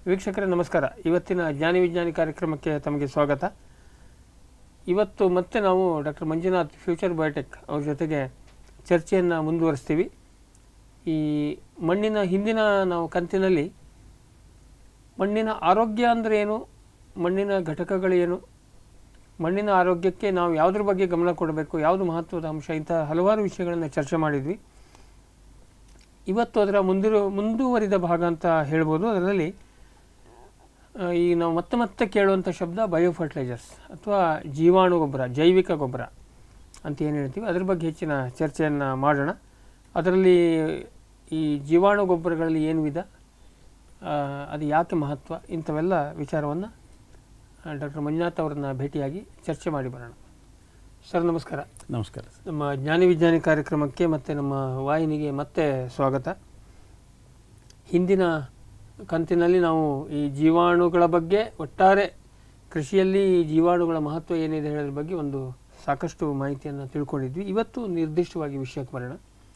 ವೀಕ್ಷಕರೇ ನಮಸ್ಕಾರ ಇವತ್ತಿನ ಜ್ಞಾನಿ ವಿಜ್ಞಾನಿ ಕಾರ್ಯಕ್ರಮಕ್ಕೆ ತಮಗೆ ಸ್ವಾಗತ ಇವತ್ತು ಮತ್ತೆ ನಾವು ಡಾಕ್ಟರ್ ಮಂಜುನಾಥ್ ಫ್ಯೂಚರ್ ಬಯೋಟೆಕ್ ಅವ್ರ ಜೊತೆಗೆ ಚರ್ಚೆಯನ್ನು ಮುಂದುವರಿಸ್ತೀವಿ ಈ ಮಣ್ಣಿನ ಹಿಂದಿನ ನಾವು ಕಂತಿನಲ್ಲಿ ಮಣ್ಣಿನ ಆರೋಗ್ಯ ಅಂದರೆ ಏನು ಮಣ್ಣಿನ ಘಟಕಗಳೇನು ಮಣ್ಣಿನ ಆರೋಗ್ಯಕ್ಕೆ ನಾವು ಯಾವುದ್ರ ಬಗ್ಗೆ ಗಮನ ಕೊಡಬೇಕು ಯಾವುದು ಮಹತ್ವದ ಅಂಶ ಇಂಥ ಹಲವಾರು ವಿಷಯಗಳನ್ನು ಚರ್ಚೆ ಮಾಡಿದ್ವಿ ಇವತ್ತು ಅದರ ಮುಂದಿರು ಮುಂದುವರಿದ ಭಾಗ ಅಂತ ಹೇಳ್ಬೋದು ಅದರಲ್ಲಿ ಆ, ಈ ನಾವು ಮತ್ತೆ ಮತ್ತೆ ಕೇಳುವಂಥ ಶಬ್ದ ಬಯೋ ಫರ್ಟಿಲೈಸರ್ಸ್ ಅಥವಾ ಜೀವಾಣು ಗೊಬ್ಬರ ಜೈವಿಕ ಗೊಬ್ಬರ ಅಂತ ಏನು ಹೇಳ್ತೀವಿ ಅದ್ರ ಬಗ್ಗೆ ಹೆಚ್ಚಿನ ಚರ್ಚೆಯನ್ನು ಮಾಡೋಣ ಅದರಲ್ಲಿ ಈ ಜೀವಾಣು ಗೊಬ್ಬರಗಳಲ್ಲಿ ಏನು ವಿಧ ಆ, ಅದು ಯಾಕೆ ಮಹತ್ವ ಇಂಥವೆಲ್ಲ ವಿಚಾರವನ್ನು ಡಾಕ್ಟರ್ ಮಂಜುನಾಥ್ ಅವರನ್ನ ಭೇಟಿಯಾಗಿ ಚರ್ಚೆ ಮಾಡಿ ಬರೋಣ ಸರ್ ನಮಸ್ಕಾರ ನಮಸ್ಕಾರ ಸರ್. ನಮ್ಮ ಜ್ಞಾನಿ ವಿಜ್ಞಾನಿ ಕಾರ್ಯಕ್ರಮಕ್ಕೆ ಮತ್ತು ನಮ್ಮ ವಾಹಿನಿಗೆ ಮತ್ತೆ ಸ್ವಾಗತ ಹಿಂದಿನ ಕಂತಿನಲ್ಲಿ ನಾವು ಈ ಜೀವಾಣುಗಳ ಬಗ್ಗೆ ಒಟ್ಟಾರೆ ಕೃಷಿಯಲ್ಲಿ ಈ ಜೀವಾಣುಗಳ ಮಹತ್ವ ಏನಿದೆ ಹೇಳೋದ್ರ ಬಗ್ಗೆ ಒಂದು ಸಾಕಷ್ಟು ಮಾಹಿತಿಯನ್ನು ತಿಳ್ಕೊಂಡಿದ್ವಿ ಇವತ್ತು ನಿರ್ದಿಷ್ಟವಾಗಿ ವಿಷಯಕ್ಕೆ ಬರೋಣ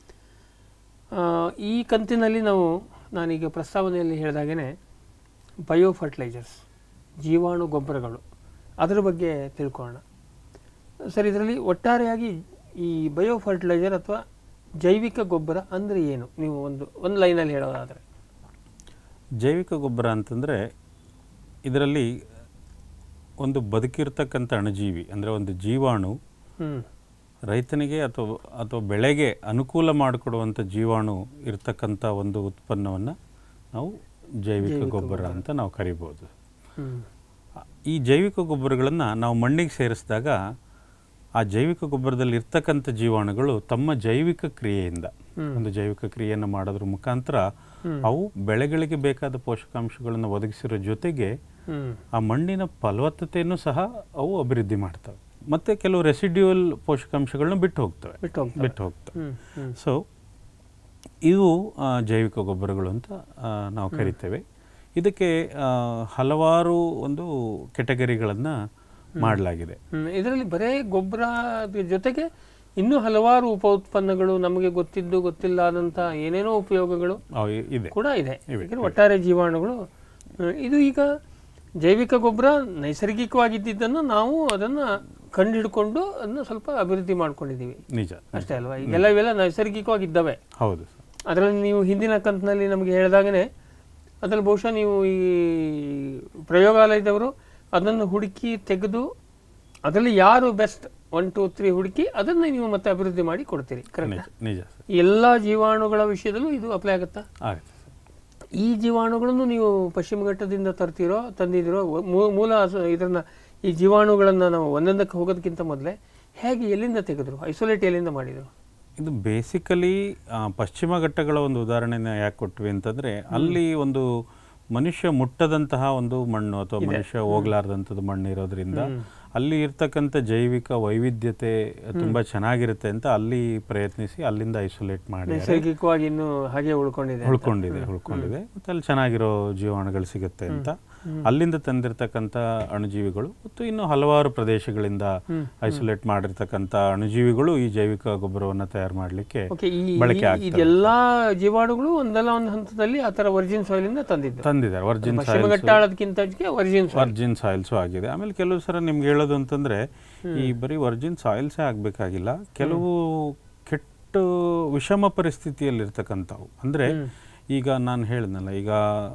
ಆ, ಈ ಕಂತಿನಲ್ಲಿ ನಾವು ನಾನೀಗ ಪ್ರಸ್ತಾವನೆಯಲ್ಲಿ ಹೇಳಿದಾಗೇ ಬಯೋ ಫರ್ಟಿಲೈಸರ್ಸ್ ಜೀವಾಣು ಗೊಬ್ಬರಗಳು ಅದರ ಬಗ್ಗೆ ತಿಳ್ಕೊಳ್ಳೋಣ ಸರ್ ಇದರಲ್ಲಿ ಒಟ್ಟಾರೆಯಾಗಿ ಈ ಬಯೋ ಫರ್ಟಿಲೈಸರ್ ಅಥವಾ ಜೈವಿಕ ಗೊಬ್ಬರ ಅಂದರೆ ಏನು ನೀವು ಒಂದು ಒಂದು ಲೈನಲ್ಲಿ ಹೇಳೋದಾದರೆ ಜೈವಿಕ ಗೊಬ್ಬರ ಅಂತಂದರೆ ಇದರಲ್ಲಿ ಒಂದು ಬದುಕಿರ್ತಕ್ಕಂಥ ಅಣುಜೀವಿ ಅಂದರೆ ಒಂದು ಜೀವಾಣು ಹ್ಞೂ ರೈತನಿಗೆ ಅಥವಾ ಅಥವಾ ಬೆಳೆಗೆ ಅನುಕೂಲ ಮಾಡಿಕೊಡುವಂಥ ಜೀವಾಣು ಇರ್ತಕ್ಕಂಥ ಒಂದು ಉತ್ಪನ್ನವನ್ನು ನಾವು ಜೈವಿಕ ಗೊಬ್ಬರ ಅಂತ ನಾವು ಕರಿಬೋದು ಹ್ಞೂ ಈ ಜೈವಿಕ ಗೊಬ್ಬರಗಳನ್ನು ನಾವು ಮಣ್ಣಿಗೆ ಸೇರಿಸಿದಾಗ ಆ ಜೈವಿಕ ಗೊಬ್ಬರದಲ್ಲಿ ಇರ್ತಕ್ಕಂಥ ಜೀವಾಣುಗಳು ತಮ್ಮ ಜೈವಿಕ ಕ್ರಿಯೆಯಿಂದ ಒಂದು ಜೈವಿಕ ಕ್ರಿಯೆಯನ್ನು ಮಾಡೋದ್ರ ಮುಖಾಂತರ ಅವು ಬೆಳೆಗಳಿಗೆ ಬೇಕಾದ ಪೋಷಕಾಂಶಗಳನ್ನು ಒದಗಿಸಿರೋ ಜೊತೆಗೆ ಹ್ಞೂ ಆ ಮಣ್ಣಿನ ಫಲವತ್ತತೆಯನ್ನು ಸಹ ಅವು ಅಭಿವೃದ್ಧಿ ಮಾಡ್ತವೆ ಮತ್ತು ಕೆಲವು ರೆಸಿಡ್ಯೂಯಲ್ ಪೋಷಕಾಂಶಗಳನ್ನ ಬಿಟ್ಟು ಹೋಗ್ತವೆ ಬಿಟ್ಟು ಹೋಗ್ತವೆ ಬಿಟ್ಟು ಹೋಗ್ತವೆ ಹ್ಞೂ ಹ್ಞೂ ಸೊ ಇವು ಆ, ಜೈವಿಕ ಗೊಬ್ಬರಗಳು ಅಂತ ಆ, ನಾವು ಕರಿತೇವೆ ಇದಕ್ಕೆ ಆ, ಹಲವಾರು ಒಂದು ಕೆಟಗರಿಗಳನ್ನು ಮಾಡಲಾಗಿದೆ ಹ್ಮ್. ಇದರಲ್ಲಿ ಬರೇ ಗೊಬ್ಬರ ಜೊತೆಗೆ ಇನ್ನೂ ಹಲವಾರು ಉಪ ಉತ್ಪನ್ನಗಳು ನಮಗೆ ಗೊತ್ತಿದ್ದು ಗೊತ್ತಿಲ್ಲದಂಥ ಏನೇನೋ ಉಪಯೋಗಗಳು ಅವು ಇ- ಇದೆ ಕೂಡ ಇದೆ ಯಾಕಂದ್ರೆ ಒಟ್ಟಾರೆ ಜೀವಾಣುಗಳು ಹ್ಮ್, ಇದು ಈಗ ಜೈವಿಕ ಗೊಬ್ಬರ ನೈಸರ್ಗಿಕವಾಗಿದ್ದನ್ನು ನಾವು ಅದನ್ನು ಕಂಡುಹಿಡ್ಕೊಂಡು ಅದನ್ನು ಸ್ವಲ್ಪ ಅಭಿವೃದ್ಧಿ ಮಾಡ್ಕೊಂಡಿದ್ದೀವಿ ನಿಜ ಅಷ್ಟೇ ಅಲ್ವಾ ಈಗೆಲ್ಲ ಇವೆಲ್ಲ ನೈಸರ್ಗಿಕವಾಗಿದ್ದಾವೆ ಹೌದು ಸರ್ ಅದರಲ್ಲಿ ನೀವು ಹಿಂದಿನ ಕಂತಿನಲ್ಲಿ ನಮಗೆ ಹೇಳಿದಾಗನೇ ಅದರಲ್ಲಿ ಬಹುಶಃ ನೀವು ಈ ಪ್ರಯೋಗಾಲಯದವರು ಅದನ್ನು ಹುಡುಕಿ ತೆಗೆದು ಅದರಲ್ಲಿ ಯಾರು ಬೆಸ್ಟ್ ಒನ್ ಟೂ ತ್ರೀ ಹುಡುಕಿ ಅದನ್ನು ನೀವು ಮತ್ತೆ ಅಭಿವೃದ್ಧಿ ಮಾಡಿ ಕೊಡ್ತೀರಿ ಕರೆಕ್ಟ್ ನಿಜ ನಿಜ ಸರ್ ಎಲ್ಲ ಜೀವಾಣುಗಳ ವಿಷಯದಲ್ಲೂ ಇದು ಅಪ್ಲೈ ಆಗುತ್ತಾ ಆಗುತ್ತೆ ಸರ್ ಈ ಜೀವಾಣುಗಳನ್ನು ನೀವು ಪಶ್ಚಿಮ ಘಟ್ಟದಿಂದ ತರ್ತೀರೋ ತಂದಿದ್ದೀರೋ ಮೂ- ಮೂಲ ಸ- ಇದನ್ನ ಈ ಜೀವಾಣುಗಳನ್ನು ನಾವು ಒಂದೊಂದಕ್ಕೆ ಹೋಗೋದಕ್ಕಿಂತ ಮೊದಲೇ ಹೇಗೆ ಎಲ್ಲಿಂದ ತೆಗೆದ್ರು ಐಸೋಲೇಟ್ ಎಲ್ಲಿಂದ ಮಾಡಿದರು ಇದು ಬೇಸಿಕಲಿ ಪಶ್ಚಿಮ ಘಟ್ಟಗಳ ಒಂದು ಉದಾಹರಣೆನ ಯಾಕೆ ಕೊಟ್ವಿ ಅಂತಂದ್ರೆ ಅಲ್ಲಿ ಒಂದು ಮನುಷ್ಯ ಮುಟ್ಟದಂತಹ ಒಂದು ಮಣ್ಣು ಅಥವಾ ಮನುಷ್ಯ ಹೋಗ್ಲಾರ್ದಂಥದ್ದು ಮಣ್ಣು ಇರೋದ್ರಿಂದ ಅಲ್ಲಿ ಇರ್ತಕ್ಕಂಥ ಜೈವಿಕ ವೈವಿಧ್ಯತೆ ತುಂಬಾ ಚೆನ್ನಾಗಿರುತ್ತೆ ಅಂತ ಅಲ್ಲಿ ಪ್ರಯತ್ನಿಸಿ ಅಲ್ಲಿಂದ ಐಸೋಲೇಟ್ ಮಾಡಿ ನೈಸರ್ಗಿಕವಾಗಿ ಇನ್ನೂ ಹಾಗೆ ಉಳ್ಕೊಂಡಿದೆ ಉಳ್ಕೊಂಡಿದೆ ಉಳ್ಕೊಂಡಿದೆ ಮತ್ತೆ ಅಲ್ಲಿ ಚೆನ್ನಾಗಿರೋ ಜೀವಾಣುಗಳು ಸಿಗುತ್ತೆ ಅಂತ ಅಲ್ಲಿಂದ ತಂದಿರತಕ್ಕಂಥ ಅಣುಜೀವಿಗಳು ಮತ್ತು ಇನ್ನು ಹಲವಾರು ಪ್ರದೇಶಗಳಿಂದ ಐಸೋಲೇಟ್ ಮಾಡಿರ್ತಕ್ಕಂಥ ಅಣುಜೀವಿಗಳು ಈ ಜೈವಿಕ ಗೊಬ್ಬರವನ್ನು ತಯಾರು ಮಾಡಲಿಕ್ಕೆ ಓಕೆ ಈ ಬಳಕೆ ಈ- ಆಗ್ತವೆ. ಇದೆಲ್ಲಾ ಜೀವಾಣುಗಳು ಒಂದಲ್ಲ ಒಂದು ಹಂತದಲ್ಲಿ ಆ ಥರ ವರ್ಜಿನ್ ಸಾಯಿಲ್ ಇಂದ ತಂದಿದ್ದು ತಂದಿದ್ದಾರೆ ವರ್ಜಿನ್ ಪಶ್ಚಿಮ ಘಟ್ಟ ಆಳೋದಕ್ಕಿಂತ ವರ್ಜಿನ್ ಸಾಯಿಲ್ ವರ್ಜಿನ್ ಸಾಯಿಲ್ಸು ಆಗಿದೆ ಆಮೇಲೆ ಕೆಲವು ಸಲ ನಿಮ್ಗೆ ಹೇಳೋದು ಅಂತಂದ್ರೆ ಈ ಬರೀ ವರ್ಜಿನ್ ಸಾಯಿಲ್ಸೇ ಆಗಬೇಕಾಗಿಲ್ಲ ಕೆಲವು ಕೆಟ್ಟ ವಿಷಮ ಪರಿಸ್ಥಿತಿಯಲ್ಲಿರ್ತಕ್ಕಂಥವು ಅಂದ್ರೆ ಈಗ ನಾನು ಹೇಳಿದ್ನಲ್ಲ ಈಗ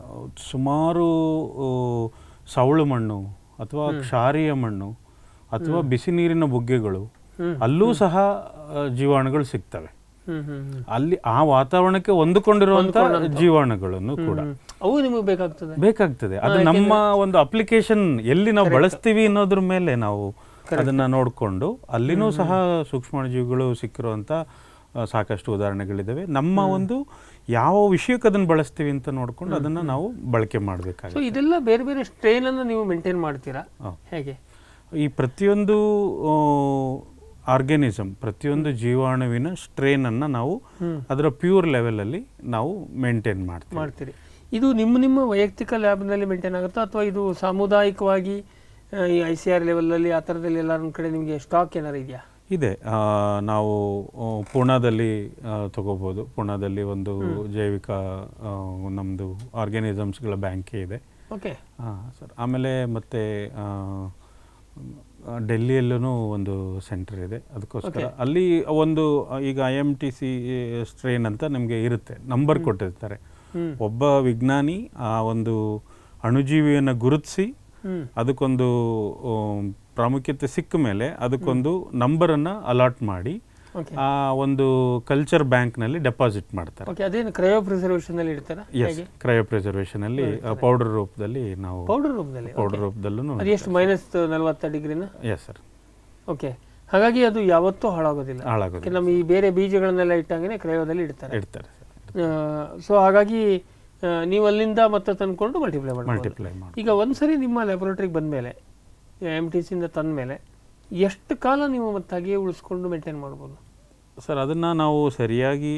ಸುಮಾರು ಆ, ಸವಳು ಮಣ್ಣು ಅಥವಾ ಕ್ಷಾರೀಯ ಮಣ್ಣು ಅಥವಾ ಬಿಸಿ ನೀರಿನ ಬುಗ್ಗೆಗಳು ಅಲ್ಲೂ ಸಹ ಆ, ಜೀವಾಣುಗಳು ಸಿಗ್ತವೆ ಹ್ಮ್ ಹ್ಮ್ ಹ್ಮ್ ಅಲ್ಲಿ ಆ ವಾತಾವರಣಕ್ಕೆ ಹೊಂದಿಕೊಂಡಿರುವಂತ ಜೀವಾಣುಗಳನ್ನು ಕೂಡ ಹ್ಮ್. ಅವು ನಿಮಗೆ ಬೇಕಾಗ್ತದೆ ಬೇಕಾಗ್ತದೆ ಅದು ನಮ್ಮ ಒಂದು ಅಪ್ಲಿಕೇಶನ್ ಎಲ್ಲಿ ನಾವು ಬಳಸ್ತೀವಿ ಅನ್ನೋದ್ರ ಮೇಲೆ ನಾವು ಅದನ್ನ ನೋಡಿಕೊಂಡು ಅಲ್ಲಿನೂ ಸಹ ಸೂಕ್ಷ್ಮಾಣುಜೀವಿಗಳು ಸಿಕ್ಕಿರುವಂತ ಆ, ಸಾಕಷ್ಟು ಉದಾಹರಣೆಗಳಿದಾವೆ ನಮ್ಮ ಒಂದು ಯಾವ ವಿಷಯಕ್ಕೆ ಅದನ್ನ ಬಳಸ್ತೀವಿ ಅಂತ ನೋಡ್ಕೊಂಡು ಅದನ್ನ ನಾವು ಬಳಕೆ ಸೊ ಮಾಡಬೇಕಾಗುತ್ತೆ ಇದೆಲ್ಲ ಬೇರೆ ಬೇರೆ ಸ್ಟ್ರೈನ್ ಅನ್ನು ನೀವು ಮೇಂಟೈನ್ ಮಾಡ್ತೀರಾ ಹಾ. ಹೇಗೆ ಈ ಪ್ರತಿಯೊಂದು ಆರ್ಗ್ಯಾನಿಸಮ್ ಪ್ರತಿಯೊಂದು ಜೀವಾಣುವಿನ ಸ್ಟ್ರೇನ್ ಅನ್ನ ನಾವು ಅದರ ಪ್ಯೂರ್ ಲೆವೆಲ್ ಅಲ್ಲಿ ನಾವು ಮೇಂಟೈನ್ ಮಾಡ್ತೀವಿ ಮಾಡ್ತೀರಿ ಇದು ನಿಮ್ಮ ನಿಮ್ಮ ವೈಯಕ್ತಿಕ ಲ್ಯಾಬ್ನಲ್ಲಿ ಮೇಂಟೈನ್ ಆಗುತ್ತಾ ಅಥವಾ ಇದು ಸಾಮುದಾಯಿಕವಾಗಿ ಆ, ಈ ಐ ಸಿ ಆರ್ ಲೆವೆಲಲ್ಲಿ ಆ ಥರದಲ್ಲಿ ಎಲ್ಲ ಒಂದು ಕಡೆ ನಿಮಗೆ ಸ್ಟಾಕ್ ಏನಾರು ಇದೆಯಾ ಇದೆ ಆ, ನಾವು ಆ, ಪೂನಾದಲ್ಲಿ ಆ, ತಗೋಬೋದು ಪೂನಾದಲ್ಲಿ ಒಂದು ಜೈವಿಕ ಆ, ನಮ್ಮದು ಆರ್ಗ್ಯಾನಿಸಮ್ಸ್ಗಳ ಬ್ಯಾಂಕೇ ಇದೆ ಓಕೆ ಹಾಂ ಸರ್ ಆಮೇಲೆ ಮತ್ತೆ ಆ, ಆ, ಡೆಲ್ಲಿಯಲ್ಲೂ ಒಂದು ಸೆಂಟರ್ ಇದೆ ಅದಕ್ಕೋಸ್ಕರ ಅಲ್ಲಿ ಒಂದು ಆ, ಈಗ I M T C strain ಅಂತ ನಿಮಗೆ ಇರುತ್ತೆ ನಂಬರ್ ಕೊಟ್ಟಿರ್ತಾರೆ ಹ್ಮ್. ಒಬ್ಬ ವಿಜ್ಞಾನಿ ಆ ಒಂದು ಅಣುಜೀವಿಯನ್ನು ಗುರುತಿಸಿ ಹ್ಮ್ ಅದಕ್ಕೊಂದು ಆಮ್, ಪ್ರಾಮುಖ್ಯತೆ ಸಿಕ್ಕ ಮೇಲೆ ಅದಕ್ಕೊಂದು ನಂಬರನ್ನು ಅಲಾಟ್ ಮಾಡಿ ಓಕೆ ಆ ಒಂದು ಕಲ್ಚರ್ ಬ್ಯಾಂಕ್ನಲ್ಲಿ ಡೆಪಾಸಿಟ್ ಮಾಡ್ತಾರೆ ಓಕೆ ಅದೇನು ಕ್ರಯೋ ಪ್ರಿಸರ್ವೇಷನ್ ಅಲ್ಲಿ ಇಡ್ತಾರಾ ಎಸ್ ಕ್ರಯೋ ಪ್ರಿಸರ್ವೇಷನ್ ಅಲ್ಲಿ ಪೌಡರ್ ರೂಪದಲ್ಲಿ ನಾವು ಪೌಡರ್ ರೂಪದಲ್ಲಿ ಪೌಡರ್ ರೂಪದಲ್ಲೂ ಅದು ಎಷ್ಟು ಮೈನಸ್ ನಲವತ್ತ ಡಿಗ್ರಿನ ಎಸ್ ಸರ್ ಓಕೆ ಹಾಗಾಗಿ ಅದು ಯಾವತ್ತೂ ಹಾಳಾಗೋದಿಲ್ಲ ಹಾಳಾಗೋದು ಯಾಕೆ ನಮ್ಮ ಈ ಬೇರೆ ಬೀಜಗಳನ್ನೆಲ್ಲ ಇಟ್ಟಾಗನೇ ಕ್ರಯೋದಲ್ಲಿ ಇಡ್ತಾರೆ ಇಡ್ತಾರೆ ಸರ್ ಸೊ ಹಾಗಾಗಿ ಆ, ನೀವು ಅಲ್ಲಿಂದ ಮತ್ತೆ ತಂದ್ಕೊಂಡು ಮಲ್ಟಿಪ್ಲೈ ಮಾಡ್ಬೋದು ಮಲ್ಟಿಪ್ಲೈ ಮಾಡಿ ಈಗ ಒಂದ್ಸರಿ ನಿಮ್ಮ ಲ್ಯಾಬೊರೇಟ್ರಿಗೆ ಬಂದ ಮೇಲೆ ಎಮ್ ಟಿ ಸಿಂದ ತಂದ ಮೇಲೆ ಎಷ್ಟು ಕಾಲ ನೀವು ಮತ್ತೆ ಹಾಗೆಯೇ ಉಳಿಸ್ಕೊಂಡು ಮೇಂಟೈನ್ ಮಾಡ್ಬೋದು ಸರ್ ಅದನ್ನು ನಾವು ಸರಿಯಾಗಿ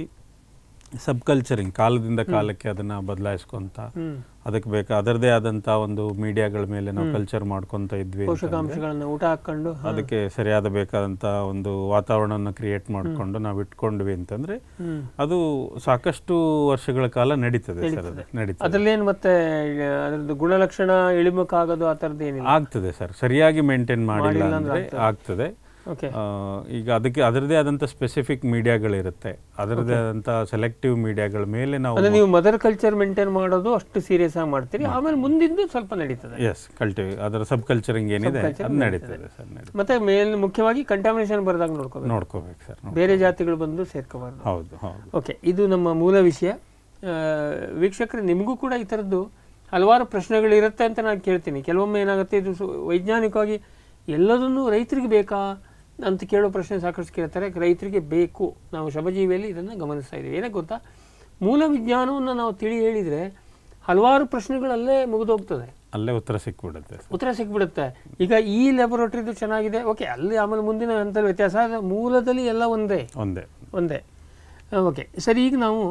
ಸಬ್ ಕಲ್ಚರಿಂಗ್ ಕಾಲದಿಂದ ಕಾಲಕ್ಕೆ ಅದನ್ನು ಬದಲಾಯಿಸ್ಕೊಂತ ಹ್ಮ್ ಅದಕ್ಕೆ ಬೇಕಾ ಅದರದೇ ಆದಂಥ ಒಂದು ಮೀಡಿಯಾಗಳ ಮೇಲೆ ನಾವು ಕಲ್ಚರ್ ಮಾಡ್ಕೊತ ಇದ್ವಿ ಅಂತಂದ್ರೆ ಪೋಷಕಾಂಶಗಳನ್ನ ಊಟ ಹಾಕೊಂಡು ಅದಕ್ಕೆ ಸರಿಯಾದ ಬೇಕಾದಂಥ ಒಂದು ವಾತಾವರಣನ ಕ್ರಿಯೇಟ್ ಮಾಡಿಕೊಂಡು ನಾವು ಇಟ್ಕೊಂಡ್ವಿ ಅಂತಂದ್ರೆ ಹ್ಮ್ ಅದು ಸಾಕಷ್ಟು ವರ್ಷಗಳ ಕಾಲ ನಡೀತದೆ ಸರ್ ಅದು ನಡೀತದೆ ಅದ್ರಲ್ಲೇನು ಮತ್ತೆ ಅದರದ್ದು ಗುಣಲಕ್ಷಣ ಇಳಿಮುಖ ಆಗೋದು ಆ ಥರದ್ದು ಏನಿಲ್ಲ ಆಗ್ತದೆ ಸರ್ ಸರಿಯಾಗಿ ಮೇಂಟೈನ್ ಮಾಡಿಲ್ಲ ಅಂದ್ರೆ ಆಗ್ತದೆ ಓಕೆ ಆ, ಈಗ ಅದಕ್ಕೆ ಅದರದೇ ಆದಂಥ ಸ್ಪೆಸಿಫಿಕ್ ಮೀಡಿಯಾಗಳಿರುತ್ತೆ ಅದರದೇ ಆದಂಥ ಸೆಲೆಕ್ಟಿವ್ ಮೀಡಿಯಾಗಳ ಮೇಲೆ ನಾವು ಅಂದ್ರೆ ನೀವು ಮದರ್ ಕಲ್ಚರ್ ಮೇಂಟೈನ್ ಮಾಡೋದು ಅಷ್ಟು ಸೀರಿಯಸ್ ಆಗಿ ಮಾಡ್ತೀರಿ ಆಮೇಲೆ ಮುಂದಿಂದು ಸ್ವಲ್ಪ ನಡೀತದೆ ಎಸ್ ಕಲ್ಟಿವ್ ಅದರ ಸಬ್ ಕಲ್ಚರಿಂಗ್ ಏನಿದೆ ಅದು ನಡೀತದೆ ಸರ್ ನಡೀತದೆ ಮತ್ತೆ ಮೇಲ್ ಮುಖ್ಯವಾಗಿ ಕಂಟಾಮಿನೇಷನ್ ಬರದಾಗ ನೋಡ್ಕೋಬೇಕು ನೋಡ್ಕೋಬೇಕು ಸರ್ ನೋಡ್- ಬೇರೆ ಜಾತಿಗಳು ಬಂದು ಸೇರ್ಕೋಬಾರ್ದು ಹೌದು ಹೌದು ಓಕೆ ಇದು ನಮ್ಮ ಮೂಲ ವಿಷಯ ಆ, ವೀಕ್ಷಕರೇ ನಿಮಗೂ ಕೂಡ ಈ ಥರದ್ದು ಹಲವಾರು ಪ್ರಶ್ನೆಗಳಿರುತ್ತೆ ಅಂತ ನಾನು ಕೇಳ್ತೀನಿ ಕೆಲವೊಮ್ಮೆ ಏನಾಗುತ್ತೆ ಇದು ಸು- ವೈಜ್ಞಾನಿಕವಾಗಿ ಎಲ್ಲದನ್ನು ರೈತರಿಗೆ ಬೇಕಾ ಅಂತ ಕೇಳೋ ಪ್ರಶ್ನೆ ಸಾಕಷ್ಟು ಕೇಳ್ತಾರೆ ರೈತರಿಗೆ ಬೇಕು ನಾವು ಶ್ರಮಜೀವಿಯಲ್ಲಿ ಇದನ್ನು ಗಮನಿಸ್ತಾ ಇದ್ದೀವಿ ಏನಕ್ಕೆ ಗೊತ್ತಾ ಮೂಲ ವಿಜ್ಞಾನವನ್ನು ನಾವು ತಿಳಿ ಹೇಳಿದರೆ ಹಲವಾರು ಪ್ರಶ್ನೆಗಳಲ್ಲೇ ಮುಗಿದೋಗ್ತದೆ ಅಲ್ಲೇ ಉತ್ತರ ಸಿಕ್ಬಿಡುತ್ತೆ ಸರ್ ಉತ್ತರ ಸಿಕ್ಬಿಡುತ್ತೆ ಈಗ ಈ ಲ್ಯಾಬೊರೇಟ್ರಿದು ಚೆನ್ನಾಗಿದೆ ಓಕೆ ಅಲ್ಲಿ ಆಮೇಲೆ ಮುಂದಿನ ಹಂತದ ವ್ಯತ್ಯಾಸ ಆದ್ರೆ ಮೂಲದಲ್ಲಿ ಎಲ್ಲ ಒಂದೇ ಒಂದೇ ಒಂದೇ ಓಕೆ ಸರಿ ಈಗ ನಾವು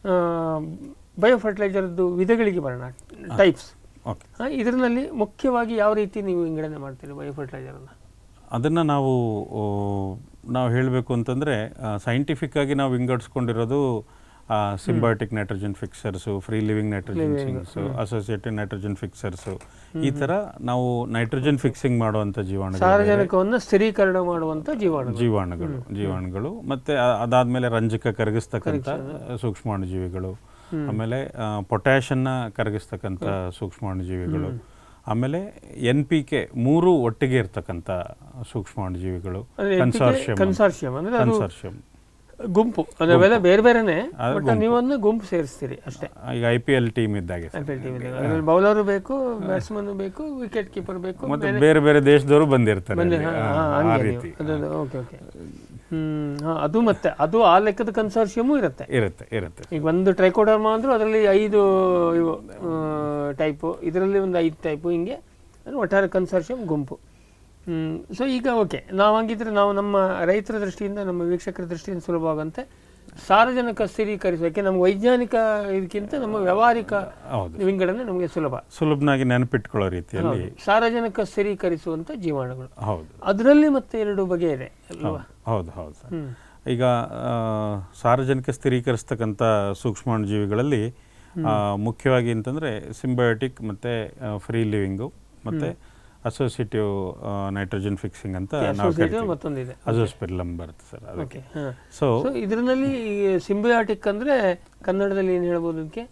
ಬಯೋ ಫರ್ಟಿಲೈಸರ್ದು ವಿಧಗಳಿಗೆ ಬರೋಣ ಟೈಪ್ಸ್ ಓಕೆ ಇದರಲ್ಲಿ ಮುಖ್ಯವಾಗಿ ಯಾವ ರೀತಿ ನೀವು ವಿಂಗಡಣೆ ಮಾಡ್ತೀರಿ ಬಯೋ ಫರ್ಟಿಲೈಸರನ್ನು ಅದನ್ನು ನಾವು ಆ, ನಾವು ಹೇಳಬೇಕು ಅಂತಂದರೆ ಸೈಂಟಿಫಿಕ್ ಆಗಿ ನಾವು ವಿಂಗಡಿಸ್ಕೊಂಡಿರೋದು symbiotic nitrogen fixers free living nitrogen fix associated nitrogen fixers ಈ ಥರ ನಾವು ನೈಟ್ರೋಜನ್ ಫಿಕ್ಸಿಂಗ್ ಮಾಡುವಂಥ ಜೀವಾಣುಗಳು ಸಾರಜನಕವನ್ನು ಸ್ಥಿರೀಕರಣ ಮಾಡುವಂಥ ಜೀವಾಣು ಜೀವಾಣುಗಳು ಜೀವಾಣುಗಳು ಮತ್ತೆ ಆ- ಅದಾದ್ಮೇಲೆ ರಂಜಕ ಕರಗಿಸ್ತಕ್ಕಂಥ ಸೂಕ್ಷ್ಮಾಣುಜೀವಿಗಳು ಆಮೇಲೆ ಪೊಟ್ಯಾಷನ್ನ ಕರಗಿಸ್ತಕ್ಕಂಥ ಸೂಕ್ಷ್ಮಾಣುಜೀವಿಗಳು ಆಮೇಲೆ ಎನ್ ಪಿ ಕೆ ಮೂರು ಒಟ್ಟಿಗೆ ಇರ್ತಕ್ಕಂಥ ಸೂಕ್ಷ್ಮಾಣುಜೀವಿಗಳು ಕನ್ಸಾರ್ಷಿಯಂ ಕನ್ಸಾರ್ಷಿಯಂ ಅಂದ್ರೆ ಅದು ಕನ್ಸಾರ್ಷಿಯಂ ಗುಂಪು ಅವೆಲ್ಲ ಬೇರೆ ಬೇರೆನೆ ಬಟ್ ನೀವನ್ನ ಗುಂಪು ಸೇರಿಸ್ತೀರಿ ಅಷ್ಟೇ ಈಗ ಐ ಪಿ ಎಲ್ ಟೀಮ್ ಇದ್ದಾಗೆ ಸರ್. ಅದ್ರಲ್ಲಿ ಬೌಲರು ಬೇಕು ಬ್ಯಾಟ್ಸ್ಮನ್ ಬೇಕು ವಿಕೆಟ್ ಕೀಪರ್ ಬೇಕು ಮತ್ತೆ ಬೇರೆ ಬೇರೆ ದೇಶದವರು ಬಂದಿರ್ತಾರೆ ಅಲ್ಲಿ. ಹಾ, ಆ, ಹಾ, ಆ ಹಂಗೆ ರೀತಿ ನೀವು. ಅದು ಓಕೆ ಓಕೆ ಹ್ಮ್ ಹಾ, ಅದು ಮತ್ತೆ ಅದು ಆ ಲೆಕ್ಕದ ಕನ್ಸಾರ್ಷಿಯಮು ಇರುತ್ತೆ ಇರುತ್ತೆ ಇರುತ್ತೆ ಈಗ ಒಂದು ಟ್ರೈಕೋಡರ್ಮ ಅಂದ್ರೂ ಅದರಲ್ಲಿ ಐದು ಇವು ಟೈಪು ಇದರಲ್ಲಿ ಒಂದು ಐದು ಟೈಪು ಹಿಂಗೆ ಅದು ಒಟ್ಟಾರೆ ಕನ್ಸಾರ್ಷಿಯಂ ಗುಂಪು ಸೊ ಈಗ ಓಕೆ ನಾವು ಹಂಗಿದ್ರೆ ನಾವು ನಮ್ಮ ರೈತರ ದೃಷ್ಟಿಯಿಂದ ನಮ್ಮ ವೀಕ್ಷಕರ ದೃಷ್ಟಿಯಿಂದ ಸುಲಭವಾಗಂತೆ ಸಾರ್ವಜನಿಕ ಸ್ಥಿರೀಕರಿಸುವ ಯಾಕೆ ನಮ್ಮ ವೈಜ್ಞಾನಿಕ ಇದಕ್ಕಿಂತ ನಮ್ಮ ವ್ಯಾವಹಾರಿಕ ಹೌದು ವಿಂಗಡಣೆ ನಮಗೆ ಸುಲಭ ಸುಲಭನಾಗಿ ನೆನಪಿಟ್ಕೊಳ್ಳೋ ರೀತಿಯಲ್ಲಿ ಸಾರ್ವಜನಿಕ ಸ್ಥಿರೀಕರಿಸುವಂಥ ಜೀವಾಣುಗಳು ಹೌದು ಅದರಲ್ಲಿ ಮತ್ತೆ ಎರಡು ಬಗೆ ಇದೆ ಅಲ್ವಾ ಹೌದು ಹೌದು ಸರ್ ಹ್ಮ್. ಈಗ ಆ, ಸಾರ್ವಜನಿಕ ಸ್ಥಿರೀಕರಿಸ್ತಕ್ಕಂಥ ಸೂಕ್ಷ್ಮಾಣುಜೀವಿಗಳಲ್ಲಿ ಆ, ಮುಖ್ಯವಾಗಿ ಅಂತಂದರೆ ಸಿಂಬಯೋಟಿಕ್ ಮತ್ತು ಫ್ರೀ ಲಿವಿಂಗು ಮತ್ತು ಅಸೋಸಿಯೇಟಿವ್ ನೈಟ್ರೋಜನ್ ಫಿಕ್ಸಿಂಗ್ ಅಂತ ನಾವು associative ಕರಿತೀವಿ ಮತ್ತೊಂದಿದೆ ಅಜೋಸ್ಪೆರ್ಲಮ್ ಬರುತ್ತೆ ಸರ್ ಅದು ಓಕೆ ಹಾಂ ಸೊ ಸೊ ಇದರಲ್ಲಿ ಸಿಂಬಿಯಾಟಿಕ್ ಅಂದ್ರೆ ಕನ್ನಡದಲ್ಲಿ ಏನು ಹೇಳ್ಬೋದು ಅದಕ್ಕೆ